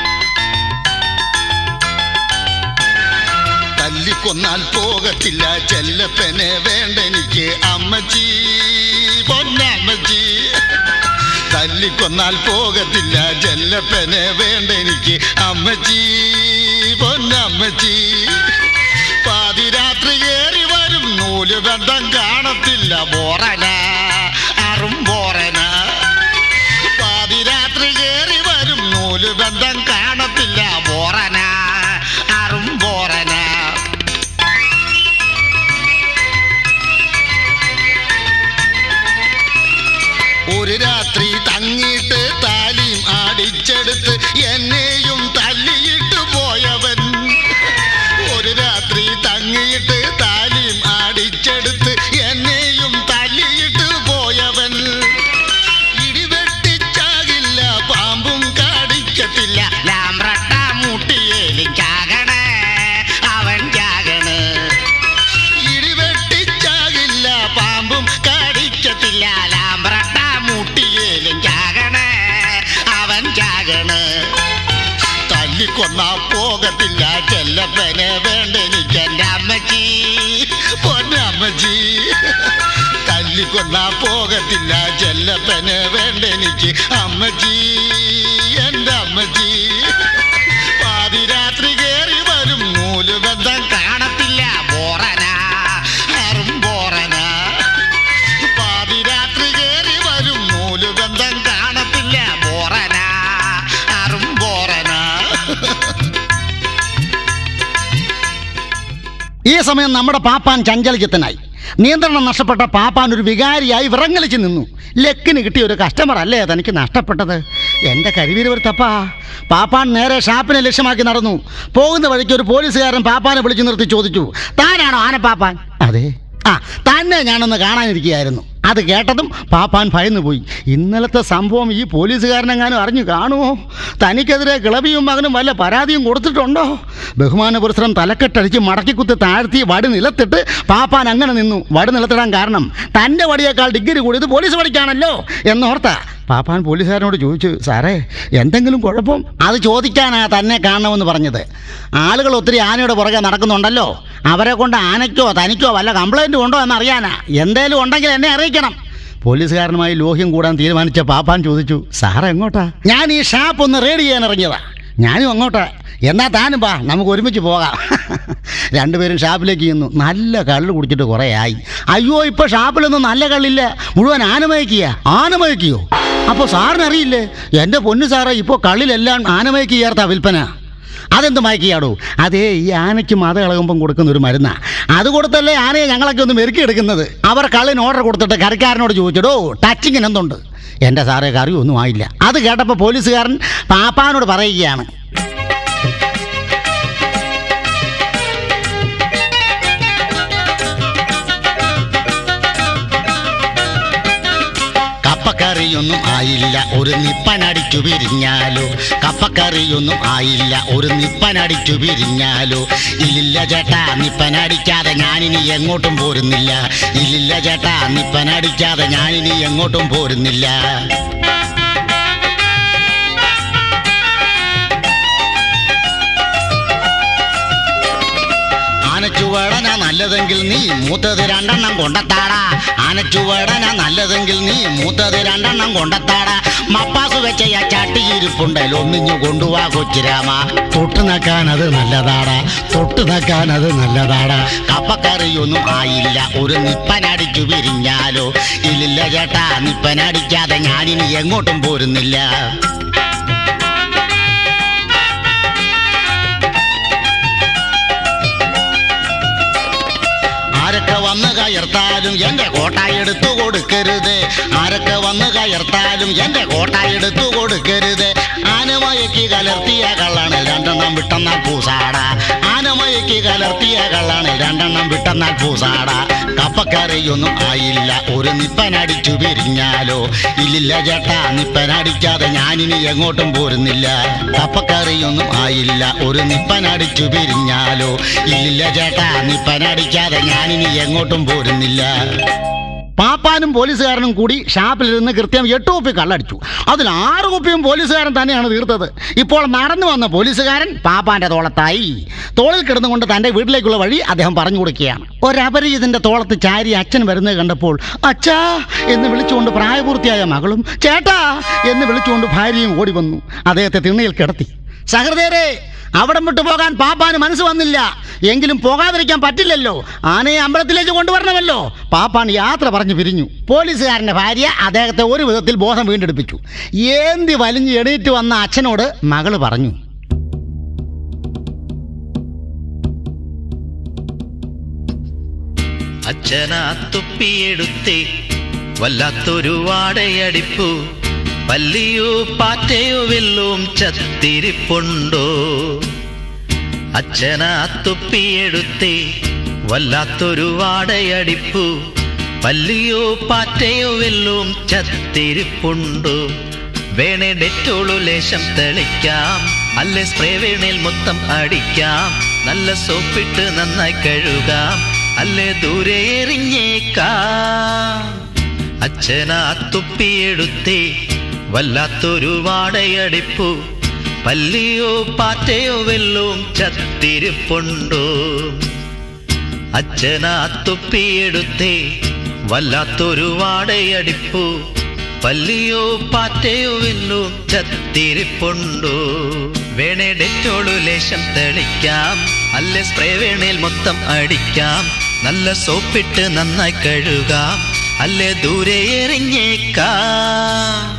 തല്ലിക്കൊന്നാൽ പോകത്തില്ല ചെല്ലപ്പനെ വേണ്ടെനിക്ക് അമ്മച്ചി പൊന്നമ്മച്ചി തല്ലിക്കൊന്നാൽ പോകത്തില്ല ചെല്ലപ്പനെ വേണ്ടെനിക്ക് അമ്മച്ചി പൊന്നമ്മച്ചി പാതിരാത്രി തല്ലിക്കൊന്നാ പോകത്തില്ല ചെല്ലപ്പനെ വേണ്ട എനിക്ക് എൻ്റെ അമ്മച്ചി പൊന്നമ്മച്ചി തല്ലിക്കൊന്നാ പോകത്തില്ല ചെല്ലപ്പനെ വേണ്ട എനിക്ക് അമ്മച്ചി എൻ്റെ അമ്മച്ചി പാതിരാത്രി കേറി വരും നൂലുബന്ധം കാണത്തില്ല ബോറന ആറും ബോറന പാതിരാത്രി കേറി വരും നൂലുബന്ധം കാണത്തില്ല ബോറന ആറും ബോറന ഈ സമയം നമ്മുടെ പാപ്പാൻ ചഞ്ചലചിത്തനായി നിയന്ത്രണം നഷ്ടപ്പെട്ട പാപ്പാൻ ഒരു വികാരിയായി വിറങ്ങലിച്ച് നിന്നു ലക്കിന് കിട്ടിയ ഒരു കസ്റ്റമർ അല്ലേ തനിക്ക് നഷ്ടപ്പെട്ടത് എൻ്റെ കരിവീരവരുത്തപ്പാ പാപ്പാൻ നേരെ ഷാപ്പിനെ ലക്ഷ്യമാക്കി നടന്നു പോകുന്ന വഴിക്ക് ഒരു പോലീസുകാരൻ പാപ്പാനെ വിളിച്ചു നിർത്തി ചോദിച്ചു താനാണോ ആനപ്പാപ്പാൻ അതെ ആ തന്നെ ഞാനൊന്ന് കാണാനിരിക്കുകയായിരുന്നു അത് കേട്ടതും പാപ്പാൻ ഭയന്നു പോയി ഇന്നലത്തെ സംഭവം ഈ പോലീസുകാരനെങ്ങാനും അറിഞ്ഞു കാണുമോ തനിക്കെതിരെ കിളവിയും മകനും വല്ല പരാതിയും കൊടുത്തിട്ടുണ്ടോ ബഹുമാന പുരസ്സരം തലക്കെട്ടടിച്ച് മടക്കിക്കുത്തി താഴ്ത്തി വടി നിലത്തിട്ട് പാപ്പാൻ അങ്ങനെ നിന്നു വടി നിലത്തിടാൻ കാരണം തൻ്റെ വടിയേക്കാൾ ഡിഗ്രി കൂടിയത് പോലീസ് വടിക്കാണല്ലോ എന്നോർത്ത പാപ്പാൻ പോലീസുകാരനോട് ചോദിച്ചു സാറേ എന്തെങ്കിലും കുഴപ്പം അത് ചോദിക്കാനാ തന്നെ കാണണമെന്ന് പറഞ്ഞത് ആളുകൾ ഒത്തിരി ആനയുടെ പുറകെ നടക്കുന്നുണ്ടല്ലോ അവരെ കൊണ്ട് ആനയ്ക്കോ തനിക്കോ വല്ല കംപ്ലൈൻറ്റും ഉണ്ടോ എന്നറിയാനാ എന്തേലും ഉണ്ടെങ്കിൽ എന്നെ അറിയിക്കണം പോലീസുകാരനുമായി ലോഹ്യം കൂടാൻ തീരുമാനിച്ച പാപ്പാൻ ചോദിച്ചു സാർ എങ്ങോട്ടാ ഞാൻ ഈ ഷാപ്പ് ഒന്ന് റെഡി ചെയ്യാൻ ഇറങ്ങിയതാ ഞാനും അങ്ങോട്ടാ എന്നാ താനും വാ നമുക്ക് ഒരുമിച്ച് പോകാം രണ്ടുപേരും ഷാപ്പിലേക്ക് ചെന്നു നല്ല കള്ള് കുടിച്ചിട്ട് കുറേ ആയി അയ്യോ ഇപ്പൊ ഷാപ്പിലൊന്നും നല്ല കള്ളില്ല മുഴുവൻ ആനമയക്കിയ ആനമയക്കിയോ അപ്പോൾ സാറിനറിയില്ലേ എൻ്റെ പൊന്നു സാറേ ഇപ്പോൾ കള്ളിലെല്ലാം ആനമയക്കി ചേർത്താ വിൽപ്പന അതെന്ത് മയക്കിയാടോ അതേ ഈ ആനയ്ക്ക് മത ഇളകുമ്പം കൊടുക്കുന്ന ഒരു മരുന്നാ അത് കൊടുത്തല്ലേ ആനയെ ഞങ്ങളൊക്കെ ഒന്ന് മെരുക്കി എടുക്കുന്നത് അവർ കള്ളിന് ഓർഡർ കൊടുത്തിട്ട് കറിക്കാരനോട് ചോദിച്ചടോ ടച്ചിങ്ങിന് എന്തുണ്ട് എൻ്റെ സാറേ കറി ഒന്നും ആയില്ല അത് കേട്ടപ്പോൾ പോലീസുകാരൻ പാപ്പാനോട് പറയുകയാണ് കപ്പക്കറിയൊന്നും ആയില്ല ഒരു നിപ്പനടിച്ചു പിരിഞ്ഞാലോ കപ്പക്കറിയൊന്നും ആയില്ല ഒരു നിപ്പനടിച്ചു പിരിഞ്ഞാലോ ഇല്ലില്ല ചേട്ടാ നിപ്പനടിക്കാതെ ഞാനിനി എങ്ങോട്ടും പോരുന്നില്ല ഇല്ലില്ല ചേട്ടാ നിപ്പനടിക്കാതെ ഞാനിനി എങ്ങോട്ടും പോരുന്നില്ല ആനച്ചുവടന നല്ലതെങ്കിൽ നീ മൂത്തത് രണ്ടെണ്ണം കൊണ്ടത്താടാ ആനച്ചുവടന നല്ലതെങ്കിൽ നീ മൂത്തത് രണ്ടെണ്ണം കൊണ്ടത്താടാ മപ്പാസ് വെച്ച ആ ചട്ടിയിരിപ്പുണ്ടല്ലോ ഒന്നിഞ്ഞു കൊണ്ടുവാ കൊച്ചിരാമ തൊട്ട് നക്കാൻ അത് നല്ലതാടാ തൊട്ട് നക്കാൻ അത് നല്ലതാടാ കപ്പക്കറിയൊന്നും ആയില്ല ഒരു നിപ്പനടിച്ചു പിരിഞ്ഞാലോ ഇല്ലില്ല ചേട്ടാ നിപ്പനടിക്കാതെ ഞാനിനി എങ്ങോട്ടും പോരുന്നില്ല ആരൊക്കെ വന്ന് കയർത്താലും എന്റെ കോട്ട എടുത്തു കൊടുക്കരുത് ആരൊക്കെ വന്ന് കയർത്താലും എന്റെ കോട്ട എടുത്തു കൊടുക്കരുത് ആനമയക്ക് കലർത്തിയ കള്ളാണ് രണ്ടെണ്ണം വിട്ടെന്നാൽ പൂസാട ആനമയക്ക് കലർത്തിയ കള്ളാണ് രണ്ടെണ്ണം വിട്ടെന്നാൽ പൂസാട കപ്പക്കറിയൊന്നും ആയില്ല ഒരു നിപ്പനടിച്ചു പിരിഞ്ഞാലോ ഇല്ലില്ല ചേട്ടാ നിപ്പനടിക്കാതെ ഞാനിനി എങ്ങോട്ടും പോരുന്നില്ല കപ്പക്കറിയൊന്നും ആയില്ല ഒരു നിപ്പനടിച്ചു പിരിഞ്ഞാലോ ഇല്ലില്ല ചേട്ടാ നിപ്പനടിക്കാതെ ഞാനിനി എങ്ങോട്ടും പോരുന്നില്ല പാപ്പാനും പോലീസുകാരനും കൂടി ഷാപ്പിലിരുന്ന് കൃത്യം എട്ട് കുപ്പി കള്ളടിച്ചു അതിൽ ആറ് കുപ്പിയും പോലീസുകാരൻ തന്നെയാണ് തീർത്തത് ഇപ്പോൾ നടന്നു വന്ന പോലീസുകാരൻ പാപ്പാന്റെ തോളത്തായി തോളിൽ കിടന്നുകൊണ്ട് തന്റെ വീട്ടിലേക്കുള്ള വഴി അദ്ദേഹം പറഞ്ഞു കൊടുക്കുകയാണ് ഒരപരിചിതന്റെ തോളത്ത് ചാരി അച്ഛൻ വരുന്നത് കണ്ടപ്പോൾ അച്ഛാ എന്ന് വിളിച്ചുകൊണ്ട് പ്രായപൂർത്തിയായ മകളും ചേട്ടാ എന്ന് വിളിച്ചുകൊണ്ട് ഭാര്യയും ഓടി വന്നു അദ്ദേഹത്തെ തിണ്ണയിൽ കിടത്തി സഹൃദയരെ അവിടം വിട്ടു പോകാൻ പാപ്പാന് മനസ്സ് വന്നില്ല എങ്കിലും പോകാതിരിക്കാൻ പറ്റില്ലല്ലോ ആനയെ അമ്പലത്തിലേക്ക് കൊണ്ടുവരണമല്ലോ പാപ്പാൻ യാത്ര പറഞ്ഞു പിരിഞ്ഞു പോലീസുകാരന്റെ ഭാര്യ അദ്ദേഹത്തെ ഒരു വിധത്തിൽ ബോധം വീണ്ടെടുപ്പിച്ചു ഏന്തി വലിഞ്ഞ് എണീറ്റ് വന്ന അച്ഛനോട് മകള് പറഞ്ഞു അച്ഛനാ തൊപ്പിയെടുത്തേ വല്ലാത്തൊരു വാടയടിപ്പു പല്ലിയോ പാറ്റയോ വെല്ലും ചത്തിരിപ്പുണ്ടോ അച്ഛനാ തൊപ്പിയെടുത്തേ വല്ലാത്തൊരു വാടയടിപ്പു പല്ലിയോ പാറ്റയോ വെല്ലും ചത്തിരിപ്പുണ്ടോ വേണേ ഡെറ്റോളു ലേശം തെളിക്കാം അല്ലെ സ്പ്രേ വേണേൽ മൊത്തം അടിക്കാം നല്ല സോപ്പിട്ട് നന്നായി കഴുകാം അല്ലെ ദൂരെ എറിഞ്ഞേക്കാം അച്ഛനാ തുപ്പിയെടുത്തേ വല്ലാത്തൊരു വാടയടിപ്പു പല്ലിയോ പാറ്റയോ വെല്ലും ചത്തിരിപ്പുണ്ടോ അച്ഛനാ തൊപ്പിയെടുത്തേ വല്ലാത്തൊരു വാടയടിപ്പു പല്ലിയോ പാറ്റയോ വെല്ലും ചത്തിരിപ്പുണ്ടോ വേണേ ഡെറ്റോളു ലേശം തെളിക്കാം അല്ലെ സ്പ്രേ വേണേൽ മൊത്തം അടിക്കാം നല്ല സോപ്പിട്ട് നന്നായി കഴുകാം അല്ലെ ദൂരെ എറിഞ്ഞേക്കാം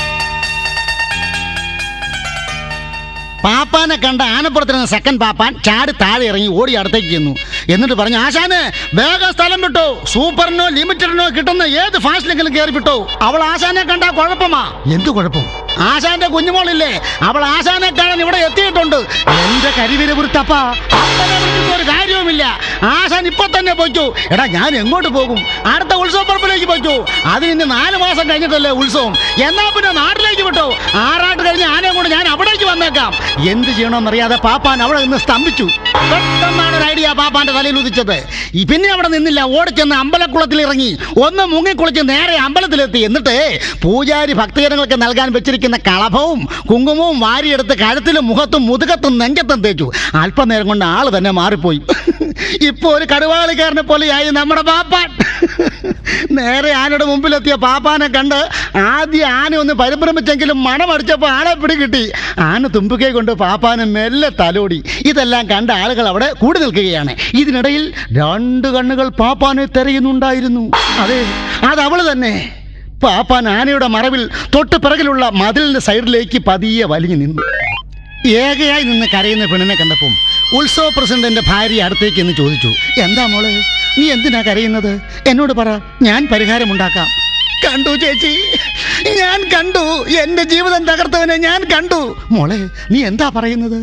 പാപ്പാനെ കണ്ട ആനപ്പുറത്തിരുന്ന സെക്കൻഡ് പാപ്പാൻ ചാടി താഴെ ഇറങ്ങി ഓടി അടുത്തേക്ക് ചെന്നു എന്നിട്ട് പറഞ്ഞു ആശാനെ വേഗം സ്ഥലം വിട്ടോ സൂപ്പറിനോ ലിമിറ്റഡിനോ കിട്ടുന്ന ഏത് ഫാസ്റ്റിലെങ്കിലും കയറി വിട്ടോ അവൾ ആശാനെ കണ്ടാ കുഴപ്പമാ എന്ത് കുഴപ്പം ആശാന്റെ കുഞ്ഞുമോളില്ലേ അവൾ ആശാനെ കാണാൻ ഇവിടെ എത്തിയിട്ടുണ്ട് എന്റെ കരിവിര വൃത്തപ്പാ അപ്പനെ വിളിച്ചിട്ട് ഒരു കാര്യവുമില്ല ആശാൻ ഇപ്പൊ തന്നെ പോയിക്കോ എടാ ഞാൻ എങ്ങോട്ട് പോകും അടുത്ത ഉത്സവ പറമ്പിലേക്ക് പോയിക്കോ അതിന് ഇന്ന് നാല് മാസം കഴിഞ്ഞിട്ടല്ലേ ഉത്സവം എന്നാ പിന്നെ നാട്ടിലേക്ക് വിട്ടോ ആറാട്ട് കഴിഞ്ഞ് ആനയെ കൊണ്ട് ഞാൻ അവിടേക്ക് വന്നേക്കാം എന്ത് ചെയ്യണമെന്നറിയാതെ പാപ്പാൻ അവിടെ നിന്ന് സ്തംഭിച്ചു പെട്ടെന്നാണ് ഒരു ഐഡിയ പാപ്പാന്റെ തലയിൽ ഉദിച്ചത് ഈ പിന്നെ അവിടെ നിന്നില്ല ഓടിച്ചെന്ന് അമ്പലക്കുളത്തിൽ ഇറങ്ങി ഒന്ന് മുങ്ങിക്കുളിച്ച് നേരെ അമ്പലത്തിലെത്തി എന്നിട്ട് പൂജാരി ഭക്തജനങ്ങൾക്ക് നൽകാൻ വെച്ചിരിക്കുന്ന കളഭവും കുങ്കുമവും വാരിയെടുത്ത് കഴുത്തിലും മുഖത്തും മുതുകത്തും നെഞ്ചത്തും തേച്ചു അല്പനേരം കൊണ്ട് ആള് തന്നെ മാറിപ്പോയി ഇപ്പൊ ഒരു കടുവാളിക്കാരനെ പോലെയായി നമ്മുടെ പാപ്പാൻ നേരെ ആനയുടെ മുമ്പിലെത്തിയ പാപ്പാനെ കണ്ട് ആദ്യം ആന ഒന്ന് പരിഭ്രമിച്ചെങ്കിലും മണമടിച്ചപ്പോൾ ആളെ പിടികിട്ടി ആന തുമ്പിക്കൈ കൊണ്ട് പാപ്പാനെ മെല്ലെ തലോടി ഇതെല്ലാം കണ്ട ആളുകൾ അവിടെ കൂടി നിൽക്കുകയാണ് ഇതിനിടയിൽ രണ്ട് കണ്ണുകൾ പാപ്പാനെ തെരയുന്നുണ്ടായിരുന്നു അതെ അത് അവള് തന്നെ പാപ്പാൻ ആനയുടെ മറവിൽ തൊട്ട് പിറകിലുള്ള മതിലിന്റെ സൈഡിലേക്ക് പതിയെ വലിഞ്ഞു നിന്നു ഏകയായി നിന്ന് കരയുന്ന പെണ്ണിനെ കണ്ടപ്പം ഉത്സവ പ്രസിഡന്റിന്റെ ഭാര്യ അടുത്തേക്ക് എന്ന് ചോദിച്ചു എന്താ മോളെ നീ എന്തിനാ കരയുന്നത് എന്നോട് പറ ഞാൻ പരിഹാരമുണ്ടാക്കാം കണ്ടു ചേച്ചി ഞാൻ കണ്ടു എന്റെ ജീവിതം തകർത്തവനെ ഞാൻ കണ്ടു മോളെ നീ എന്താ പറയുന്നത്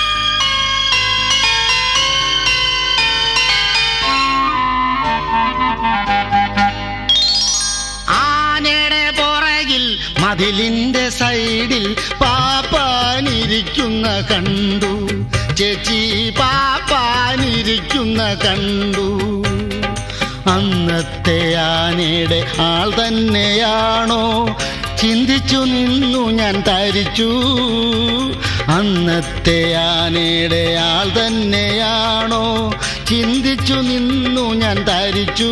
ആനയുടെ പുറകിൽ മതിലിന്റെ സൈഡിൽ പാപ്പാനിരിക്കുന്ന കണ്ടു ചേച്ചി പാപ്പാനിരിക്കുന്ന കണ്ടു അന്നത്തെ ആനയുടെ ആൾ തന്നെയാണോ ചിന്തിച്ചു നിന്നു ഞാൻ തരിച്ചു അന്നത്തെ ആനയുടെ ആൾ തന്നെയാണോ ചിന്തിച്ചു നിന്നു ഞാൻ തരിച്ചു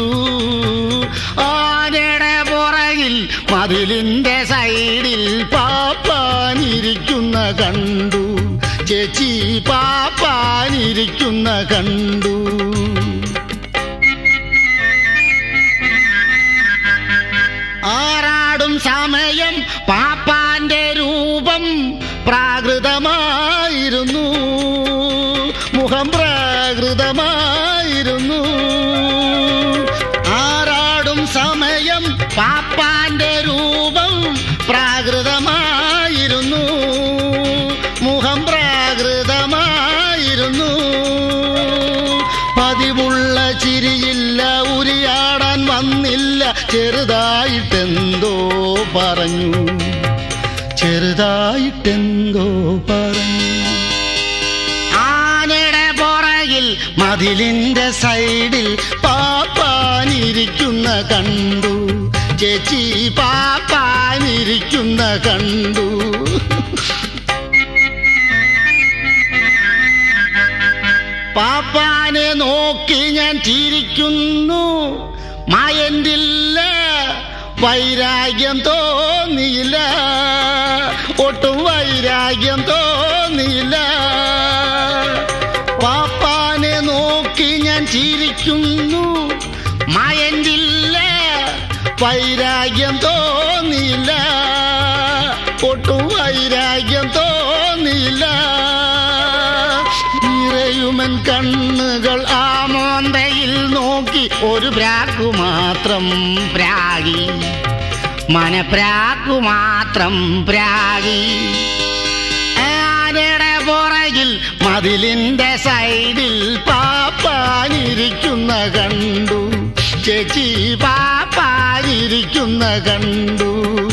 ആനയുടെ പുറകിൽ മതിലിന്റെ സൈഡിൽ പാപ്പാനിരിക്കുന്ന കണ്ടു ചേച്ചി പാപ്പാനിരിക്കുന്ന കണ്ടു ആറാടും സമയം പാപ്പാന്റെ രൂപം പ്രാകൃതമായിരുന്നു മുഖം പ്രാകൃതമായിരുന്നു ആറാടും സമയം പാപ്പാന്റെ രൂപം പ്രാകൃതമായിരുന്നു മുഖം പ്രാകൃതമായിരുന്നു പതിവുള്ള ചിരിയില്ല ഉരിയാടാൻ വന്നില്ല ചെറുതായിട്ടെന്തോ പറഞ്ഞു ചെറുതായിട്ടെന്തോ പറഞ്ഞു ആനയുടെ പുറകിൽ മതിലിന്റെ സൈഡിൽ പാപ്പാനിരിക്കുന്ന കണ്ടു ചേച്ചി പാപ്പാനിരിക്കുന്ന കണ്ടു പാപ്പാനെ നോക്കി ഞാൻ ചിരിക്കുന്നു മായന്റില്ല വൈരാഗ്യം തോന്നിയില്ല ഒട്ടും വൈരാഗ്യം തോന്നിയില്ല പാപ്പാനെ നോക്കി ഞാൻ ചിരിക്കുന്നു മായന്റില്ല വൈരാഗ്യം തോന്നിയില്ല ഒട്ടും വൈരാഗ്യം തോന്നിയില്ല നിറയുമൻ കണ്ണുകൾ ആ മോന്തയിൽ നോക്കി ഒരു പ്രാക്കു മാത്രം പ്രാഗി മനപ്രാക്കു മാത്രം പ്രാഗി ആനയുടെ പുറകിൽ മതിലിന്റെ സൈഡിൽ പാപ്പാനിരിക്കുന്ന കണ്ടു ചേച്ചി പാപ്പാനിരിക്കുന്ന കണ്ടു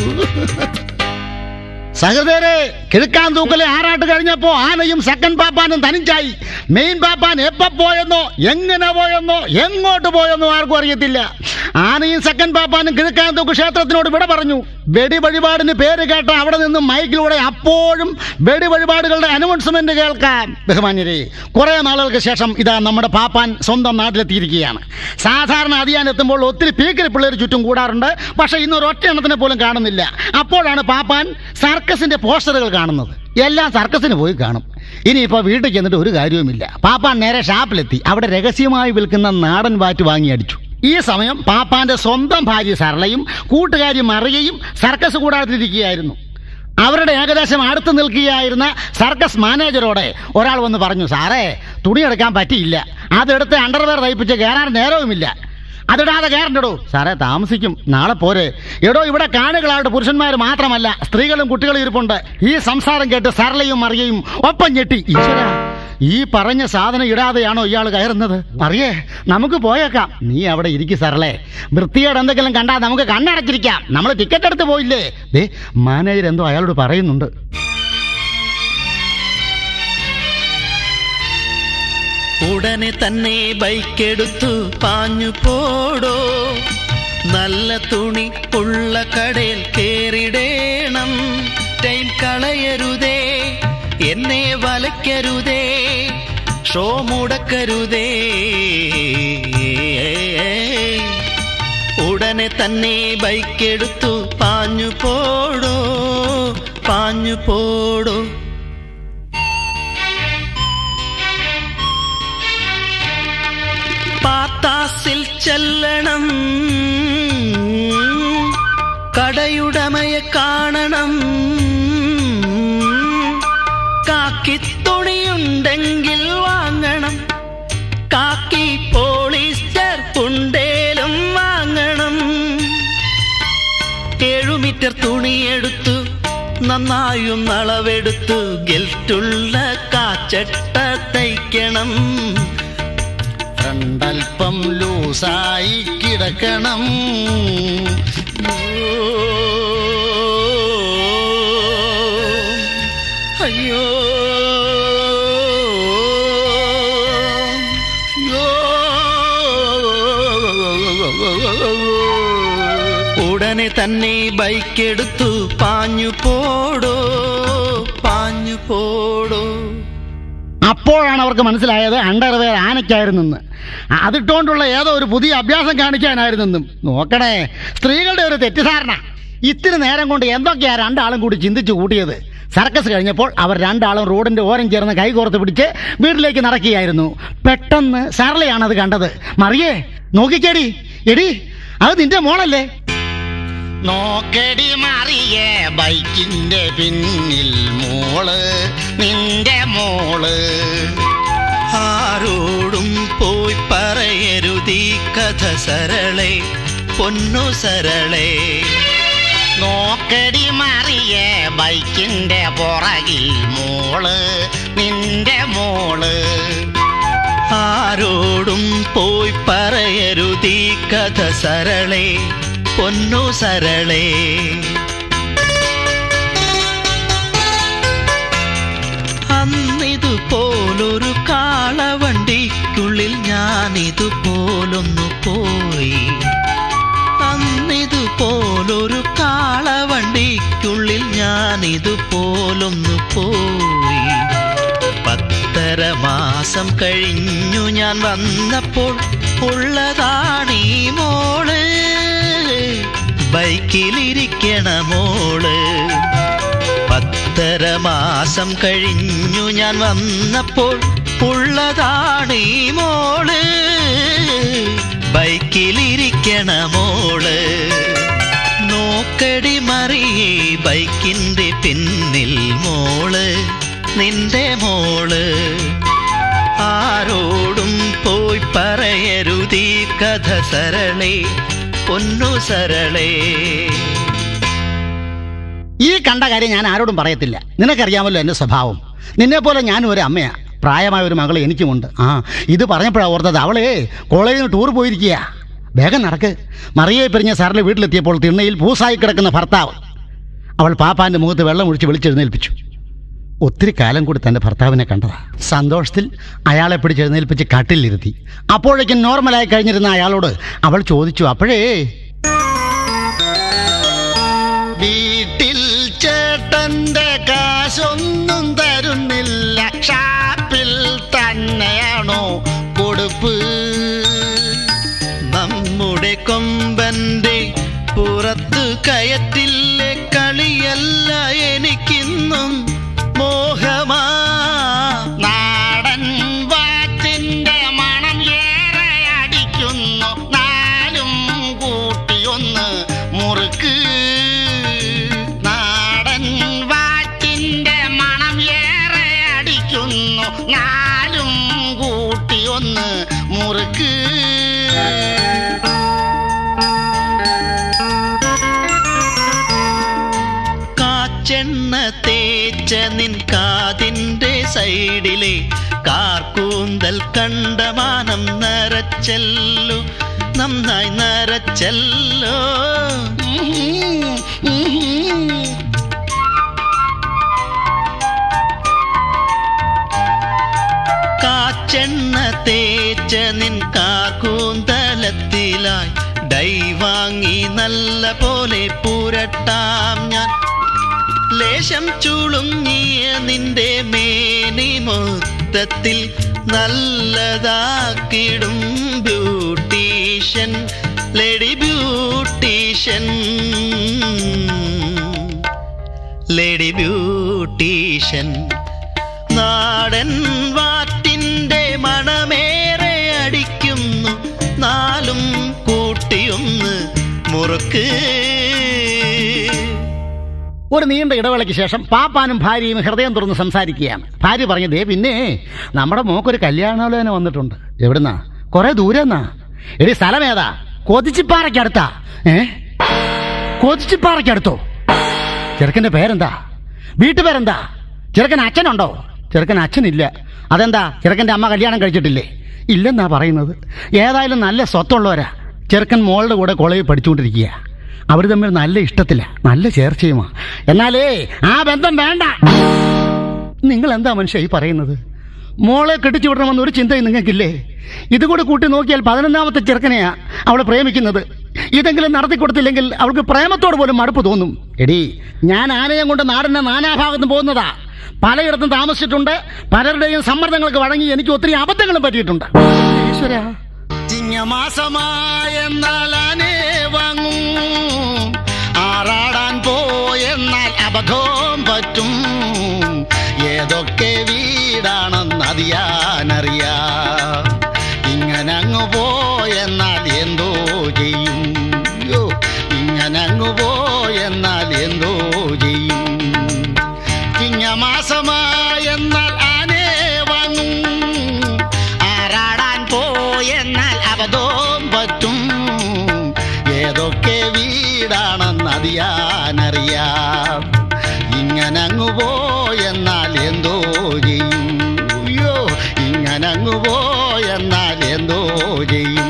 സഹൃദയരെ കിഴക്കാൻ തൂക്കലെ ആറാട്ട് കഴിഞ്ഞപ്പോ ആനയും സെക്കൻഡ് പാപ്പാനും തനിച്ചായി മെയിൻ പാപ്പാൻ എപ്പ പോയെന്നോ എങ്ങനെ പോയെന്നോ എങ്ങോട്ട് പോയെന്നോ ആർക്കും അറിയത്തില്ല ആനയും സെക്കൻഡ് പാപ്പാനും കിഴക്കാനത്തോക്ക് ക്ഷേത്രത്തിനോട് വിട പറഞ്ഞു വെടി വഴിപാടിന് പേര് കേട്ട അവിടെ നിന്ന് മൈക്കിലൂടെ അപ്പോഴും വെടി വഴിപാടുകളുടെ അനൗൺസ്മെന്റ് കേൾക്കാം ബഹുമാന്യരെ കുറെ നാളുകൾക്ക് ശേഷം ഇതാ നമ്മുടെ പാപ്പാൻ സ്വന്തം നാട്ടിലെത്തിയിരിക്കുകയാണ് സാധാരണ അതിയാൻ എത്തുമ്പോൾ ഒത്തിരി പീക്കരി പിള്ളേർ ചുറ്റും കൂടാറുണ്ട് പക്ഷേ ഇന്ന് ഒരൊറ്റ എണ്ണത്തിനെ പോലും കാണുന്നില്ല അപ്പോഴാണ് പാപ്പാൻ സർക്കസിന്റെ പോസ്റ്ററുകൾ കാണുന്നത് എല്ലാം സർക്കസിന് പോയി കാണും ഇനിയിപ്പോൾ വീട്ടിൽ ചെന്നിട്ട് ഒരു കാര്യവുമില്ല പാപ്പാൻ നേരെ ഷാപ്പിലെത്തി അവിടെ രഹസ്യമായി വിൽക്കുന്ന നാടൻ വാറ്റ് വാങ്ങി അടിച്ചു ഈ സമയം പാപ്പാന്റെ സ്വന്തം ഭാര്യ സരളയും കൂട്ടുകാരി മറിയയും സർക്കസ് കൂടാതിരിക്കുകയായിരുന്നു അവരുടെ ഏകദേശം അടുത്ത് നിൽക്കുകയായിരുന്ന സർക്കസ് മാനേജറോടെ ഒരാൾ വന്ന് പറഞ്ഞു സാറേ തുണിയെടുക്കാൻ പറ്റിയില്ല അതെടുത്ത് അണ്ടർവെയർ തയ്പ്പിച്ച് കയറാൻ നേരവുമില്ല അതിടാതെ കയറണ്ടോ സാറേ താമസിക്കും നാളെ പോരെ എടോ ഇവിടെ കാണികളായിട്ട് പുരുഷന്മാർ മാത്രമല്ല സ്ത്രീകളും കുട്ടികളും ഇരിപ്പുണ്ട് ഈ സംസാരം കേട്ട് സരളയും മറിയയും ഒപ്പം ഞെട്ടി ഈശ്വരാ ഈ പറഞ്ഞ സാധനം ഇടാതെയാണോ ഇയാൾ കയറുന്നത് അറിയേ നമുക്ക് പോയേക്കാം നീ അവിടെ ഇരിക്കു സരളെ വൃത്തികേട് എന്തെങ്കിലും കണ്ടാൽ നമുക്ക് കണ്ണടച്ചിരിക്കാം നമ്മൾ ടിക്കറ്റ് എടുത്ത് പോയില്ലേ ദേ മാനേജർ എന്തോ അയാളോട് പറയുന്നുണ്ട് ഉടനെ തന്നെ ബൈക്കെടുത്തു പാഞ്ഞു പോടോ നല്ല തുണി ഉള്ള കടയിൽ കേറിടേണം ടൈം കളയരുതേ എന്നെ വലയ്ക്കരുതേ ഷോ മുടക്കരുതേ ഉടനെ തന്നെ ബൈക്കെടുത്തു പാഞ്ഞു പോടോ പാഞ്ഞു പോടോ പാത്താസിൽ ചെല്ലണം കടയുടമയെ കാണണം കാക്കിത്തുണിയുണ്ടെങ്കിൽ വാങ്ങണം കാക്കി പോളിസ്റ്റർ ഉണ്ടേലും വാങ്ങണം ഏഴു മീറ്റർ തുണിയെടുത്തു നന്നായും അളവെടുത്തു ഗിൽറ്റുള്ള കാച്ചട്ട തയ്ക്കണം രണ്ടൽപ്പം ലൂസായി കിടക്കണം അയ്യോ ഉടനെ തന്നെ ബൈക്കെടുത്തു പാഞ്ഞു പോടോ പാഞ്ഞു പോടോ അപ്പോഴാണ് അവർക്ക് മനസ്സിലായത് അണ്ടർവെയർ ആനയ്ക്കായിരുന്നെന്ന് അതിട്ടുകൊണ്ടുള്ള ഏതോ ഒരു പുതിയ അഭ്യാസം കാണിക്കാനായിരുന്നെന്നും നോക്കണേ സ്ത്രീകളുടെ ഒരു തെറ്റിദ്ധാരണ ഇത്തിരി നേരം കൊണ്ട് എന്തൊക്കെയാ രണ്ടാളും കൂടി ചിന്തിച്ചു കൂട്ടിയത് സർക്കസ് കഴിഞ്ഞപ്പോൾ അവർ രണ്ടാളും റോഡിന്റെ ഓരം ചേർന്ന് കൈകോർത്ത് പിടിച്ച് വീട്ടിലേക്ക് നടക്കുകയായിരുന്നു പെട്ടെന്ന് സരളയാണ് അത് കണ്ടത് മറിയേ നോക്കിക്കേടി എടി അത് നിന്റെ മോളല്ലേ നോക്കടി മാറിയേ ബൈക്കിന്റെ പിന്നിൽ മോള് നിന്റെ മോള് ആരോടും പോയി പറയരുതീ കഥ സരളെ പൊന്നു സരളെ നോക്കടി മാറിയേ ബൈക്കിന്റെ പുറകിൽ മോള് നിന്റെ മോള് ആരോടും പോയി പറയരുതീ കഥ സരളെ പൊന്നു സരളെ അന്നിതുപോലൊരു കാളവണ്ടിക്കുള്ളിൽ ഞാനിതുപോലൊന്നു പോയി അന്നിതുപോലൊരു കാളവണ്ടിക്കുള്ളിൽ ഞാനിതുപോലൊന്നു പോയി പത്തര മാസം കഴിഞ്ഞു ഞാൻ വന്നപ്പോൾ ഉള്ളതാണീ മോള് ബൈക്കിലിരിക്കണ മോള് പത്തര മാസം കഴിഞ്ഞു ഞാൻ വന്നപ്പോൾ ഉള്ളതാണീ മോള് ബൈക്കിലിരിക്കണ മോള് നോക്കടി മറിയേ ബൈക്കിന്റെ പിന്നിൽ മോള് നിന്റെ മോള് ആരോടും പോയി പറയരുതീ കഥ സരളേ പൊന്നു സരളേ ഈ കണ്ട കാര്യം ഞാൻ ആരോടും പറയത്തില്ല നിനക്കറിയാമല്ലോ എൻ്റെ സ്വഭാവം നിന്നെ പോലെ ഞാനും ഒരു അമ്മയാ പ്രായമായ ഒരു മകൾ എനിക്കുമുണ്ട് ആ ഇത് പറഞ്ഞപ്പോഴാണ് ഓർത്തത് അവളെ കോളേജിൽ നിന്ന് ടൂർ പോയിരിക്കുക വേഗം നടക്ക് മറിയെ പിരിഞ്ഞ സാറിലെ വീട്ടിലെത്തിയപ്പോൾ തിണ്ണയിൽ പൂസായി കിടക്കുന്ന ഭർത്താവ് അവൾ പാപ്പാന്റെ മുഖത്ത് വെള്ളം ഒഴിച്ച് വിളിച്ചെഴുന്നേൽപ്പിച്ചു ഒത്തിരി കാലം കൂടി തന്റെ ഭർത്താവിനെ കണ്ടതാ സന്തോഷത്തിൽ അയാളെ പിടിച്ചെഴുന്നേൽപ്പിച്ച് കട്ടിലിരുത്തി അപ്പോഴേക്കും നോർമലായി കഴിഞ്ഞിരുന്ന അയാളോട് അവൾ ചോദിച്ചു അപ്പോഴേ വീട്ടിൽ ചേട്ടന്റെ കാശൊന്നും തരുന്നില്ല ഷാപ്പിൽ തന്നെയാണോ കൊടുപ്പ് നമ്മുടെ കൊമ്പന്റെ പുറത്തു കയറ്റില്ലേ കളിയല്ല എനിക്കിന്നും മോഹമാ നാടൻ വാറ്റിന്റെ മണം ഏറെ അടിക്കുന്നു നാലും കൂട്ടിയൊന്ന് മുറുക്ക് നാടൻ വാറ്റിന്റെ മണം ഏറെ അടിക്കുന്നു നാലും കൂട്ടിയൊന്ന് മുറുക്ക് കാച്ചെണ്ണ തേച്ച നിൻ കാതിന്റെ സൈഡിലെ കാർക്കൂന്തൽ കണ്ടമാനം നരച്ചല്ലോ നന്നായി നരച്ചല്ലോ കാച്ചെണ്ണ തേച്ച നിൻ കാർക്കൂന്തലത്തിലായി ഡൈ വാങ്ങി നല്ല പോലെ പുരട്ടാം ഞാൻ ലേശം ചുളുങ്ങിയ നിന്റെ മേനി മൊത്തത്തിൽ നല്ലതാക്കിടും beautician lady beautician lady beautician നാടൻ വാറ്റിന്റെ മണമേറെ അടിക്കുന്നു നാലും കൂട്ടിയൊന്ന് മുറുക്ക് ഒരു നീണ്ട ഇടവേളയ്ക്ക് ശേഷം പാപ്പാനും ഭാര്യയും ഹൃദയം തുറന്ന് സംസാരിക്കുകയാണ് ഭാര്യ പറഞ്ഞതേ പിന്നെ നമ്മുടെ മോക്കൊരു കല്യാണാലോചന വന്നിട്ടുണ്ട് എവിടുന്നാ കുറെ ദൂരെന്നാ എടി സ്ഥലം ഏതാ കൊതിച്ചിപ്പാറയ്ക്കടുത്താ ഏ കൊതിച്ചിപ്പാറയ്ക്കടുത്തോ ചെറുക്കന്റെ പേരെന്താ വീട്ടുപേരെന്താ ചെറുക്കൻ അച്ഛനുണ്ടോ ചെറുക്കൻ അച്ഛനില്ല അതെന്താ ചെറുക്കന്റെ അമ്മ കല്യാണം കഴിച്ചിട്ടില്ലേ ഇല്ലെന്നാ പറയുന്നത് ഏതായാലും നല്ല സ്വത്തുള്ളവരാ ചെറുക്കൻ മോളുടെ കൂടെ കോളേജിൽ പഠിച്ചുകൊണ്ടിരിക്കുക അവർ തമ്മിൽ നല്ല ഇഷ്ടത്തില്ല നല്ല ചേർച്ചയുമാ എന്നാലേ ആ ബന്ധം വേണ്ട നിങ്ങൾ എന്താ മനുഷ്യ ഈ പറയുന്നത് മോളെ കെട്ടിച്ചു വിടണമെന്ന് ഒരു ചിന്തയും നിങ്ങൾക്കില്ലേ ഇതുകൂടെ കൂട്ടി നോക്കിയാൽ പതിനൊന്നാമത്തെ ചെറുക്കനെയാ അവളെ പ്രേമിക്കുന്നത് ഇതെങ്കിലും നടത്തി കൊടുത്തില്ലെങ്കിൽ അവൾക്ക് പ്രേമത്തോട് പോലും മടുപ്പ് തോന്നും എടി ഞാൻ ആനയം കൊണ്ട് നാടിന്റെ നാനാഭാഗത്തും പോകുന്നതാ പലയിടത്തും താമസിച്ചിട്ടുണ്ട് പലരുടെയും സമ്മർദ്ദങ്ങൾക്ക് വഴങ്ങി എനിക്ക് ഒത്തിരി അബദ്ധങ്ങളും പറ്റിയിട്ടുണ്ട് ഈശ്വര ചിങ്ങമാസമായെന്നാൽ ആനേ വാങ്ങും ആറാടാൻ പോയെന്നാൽ അബദ്ധവും പറ്റും ഏതൊക്കെ വീടാണെന്ന് അറിയാനറിയാം ഇങ്ങനെ അങ്ങ് പോയെന്നാൽ എന്തോ ചെയ്യും യ്യോ, ഇങ്ങനെ അങ്ങ് പോയെന്നാൽ എന്തോ ചെയ്യും ചിങ്ങമാസമായെന്നാൽ ആനേ വാങ്ങും ആറാടാൻ പോയെന്നാൽ അബദ്ധവും പറ്റും ഏതൊക്കെ വീടാണെന്ന് അറിയാനറിയാം ഇങ്ങനെ അങ്ങ് പോയെന്നാൽ എന്തോ ചെയ്യും അയ്യോ ഇങ്ങനെ അങ്ങ് പോയെന്നാൽ എന്തോ ചെയ്യും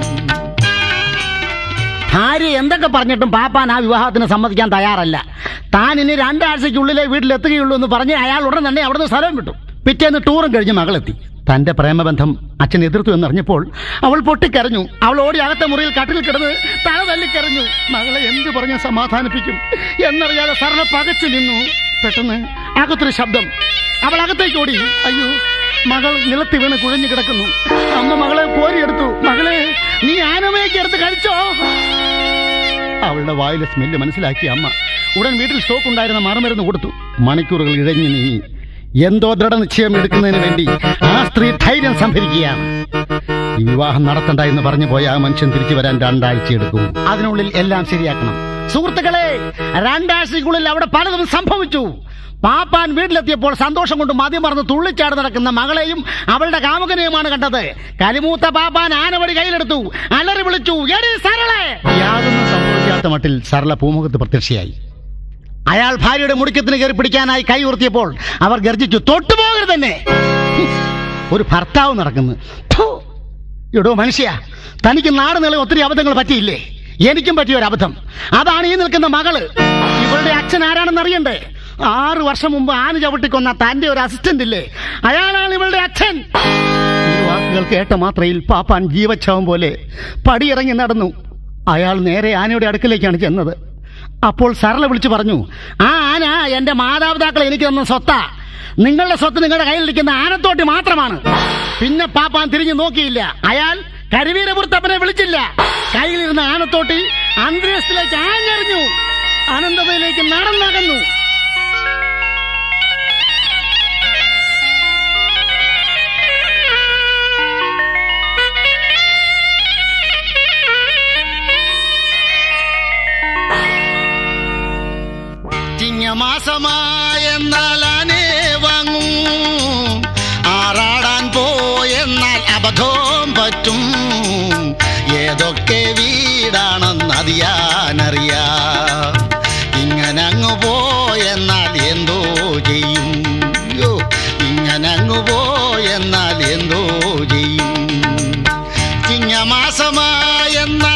ഭാര്യ എന്തൊക്കെ പറഞ്ഞിട്ടും പാപ്പാൻ ആ വിവാഹത്തിന് സമ്മതിക്കാൻ തയ്യാറല്ല താൻ ഇനി രണ്ടാഴ്ചയ്ക്കുള്ളിലെ വീട്ടിലെത്തുകയുള്ളൂ എന്ന് പറഞ്ഞ് അയാൾ ഉടൻ തന്നെ അവിടുന്ന് സ്ഥലം വിട്ടു പിറ്റേന്ന് ടൂറും കഴിഞ്ഞ് മകളെത്തി തന്റെ പ്രേമബന്ധം അച്ഛൻ എതിർത്തു എന്നറിഞ്ഞപ്പോൾ അവൾ പൊട്ടിക്കരഞ്ഞു അവൾ ഓടി അകത്തെ മുറിയിൽ കട്ടിൽ കിടന്ന് തല തല്ലിക്കരഞ്ഞു മകളെ എന്ത് പറഞ്ഞ് സമാധാനിപ്പിക്കും എന്നറിയാതെ സരള പകച്ചു നിന്നു പെട്ടെന്ന് അകത്തൊരു ശബ്ദം അവൾ അകത്തേക്ക് ഓടി അയ്യോ മകൾ നിലത്ത് വീണ് കുഴഞ്ഞു കിടക്കുന്നു അമ്മ മകളെ കോരിയെടുത്തു മകളെ നീ ആനമയൊക്കെ എടുത്ത് കഴിച്ചോ അവളുടെ വായിലെ സ്മെല്ല് മനസ്സിലാക്കിയ അമ്മ ഉടൻ വീട്ടിൽ സ്റ്റോക്ക് ഉണ്ടായിരുന്ന മറുമരുന്ന് കൊടുത്തു മണിക്കൂറുകൾ ഇഴഞ്ഞു നീങ്ങി എന്തോ ദൃഢനിശ്ചയം എടുക്കുന്നതിന് വേണ്ടി ആ സ്ത്രീ ധൈര്യം സംഭരിക്കുകയാണ് ഈ വിവാഹം നടത്തണ്ട എന്ന് പറഞ്ഞു പോയ ആ മനുഷ്യൻ തിരിച്ചു വരാൻ രണ്ടാഴ്ച എടുക്കും അതിനുള്ളിൽ എല്ലാം ശരിയാക്കണം സുഹൃത്തുക്കളെ രണ്ടാഴ്ചക്കുള്ളിൽ അവിടെ പലതും സംഭവിച്ചു പാപ്പാൻ വീട്ടിലെത്തിയപ്പോൾ സന്തോഷം കൊണ്ട് മദ്യം മറന്ന് തുള്ളിച്ചാട് നടക്കുന്ന മകളെയും അവളുടെ കാമുകനെയുമാണ് കണ്ടത് കലിമൂത്ത പാപ്പാൻ ആനവടി കയ്യിലെടുത്തു അലറി വിളിച്ചു "എടീ സരളെ യാതൊന്നും സംഭവിക്കാത്ത മട്ടിൽ സരള പൂമുഖത്ത് പ്രത്യക്ഷയായി അയാൾ ഭാര്യയുടെ മുടിക്കത്തിന് കയറി പിടിക്കാനായി കൈ ഉയർത്തിയപ്പോൾ അവർ ഗർജിച്ചു തൊട്ടുപോകരുത് തന്നെ ഹും, ഒരു ഭർത്താവ് നടക്കുന്നു ഫു, എടോ മനുഷ്യ തനിക്ക് നാട് നീളെ ഒത്തിരി അബദ്ധങ്ങൾ പറ്റിയില്ലേ എനിക്കും പറ്റിയ ഒരു അബദ്ധം അതാണ് ഈ നിൽക്കുന്ന മകള് ഇവളുടെ അച്ഛൻ ആരാണെന്ന് അറിയണ്ടേ ആറ് വർഷം മുമ്പ് ആന ചവിട്ടിക്കൊന്ന തന്റെ ഒരു അസിസ്റ്റന്റ് ഇല്ലേ അയാളാണ് ഇവളുടെ അച്ഛൻ ഈ വാക്കുകൾ കേട്ട മാത്രയിൽ പാപ്പാൻ ജീവച്ഛവം പോലെ പടിയിറങ്ങി നടന്നു അയാൾ നേരെ ആനയുടെ അടുക്കിലേക്കാണ് ചെന്നത് അപ്പോൾ സരള വിളിച്ചു പറഞ്ഞു ആ ആന എന്റെ മാതാപിതാക്കൾ എനിക്ക് തന്ന സ്വത്താ നിങ്ങളുടെ സ്വത്ത് നിങ്ങളുടെ കയ്യിലിരിക്കുന്ന ആനത്തോട്ടി മാത്രമാണ് പിന്നെ പാപ്പാൻ തിരിഞ്ഞു നോക്കിയില്ല അയാൾ കരുവീരപുരത്തപ്പനെ വിളിച്ചില്ല കയ്യിലിരുന്ന ആനത്തോട്ടി അന്തരീക്ഷത്തിലേക്ക് ആഞ്ഞെറിഞ്ഞു അനന്തതയിലേക്ക് നടന്നകന്നു ചിങ്ങമാസമായെന്നാൽ ആനേ വാങ്ങും ആറാടാൻ പോയെന്നാൽ അബദ്ധവും പറ്റും ഏതൊക്കെ വീടാണെന്ന് അറിയാനറിയാം ഇങ്ങനെ അങ്ങ് പോയെന്നാൽ എന്തോ ചെയ്യും യോ ഇങ്ങനെ അങ്ങ് പോയെന്നാൽ എന്തോ ചെയ്യും ചിങ്ങമാസമായെന്നാൽ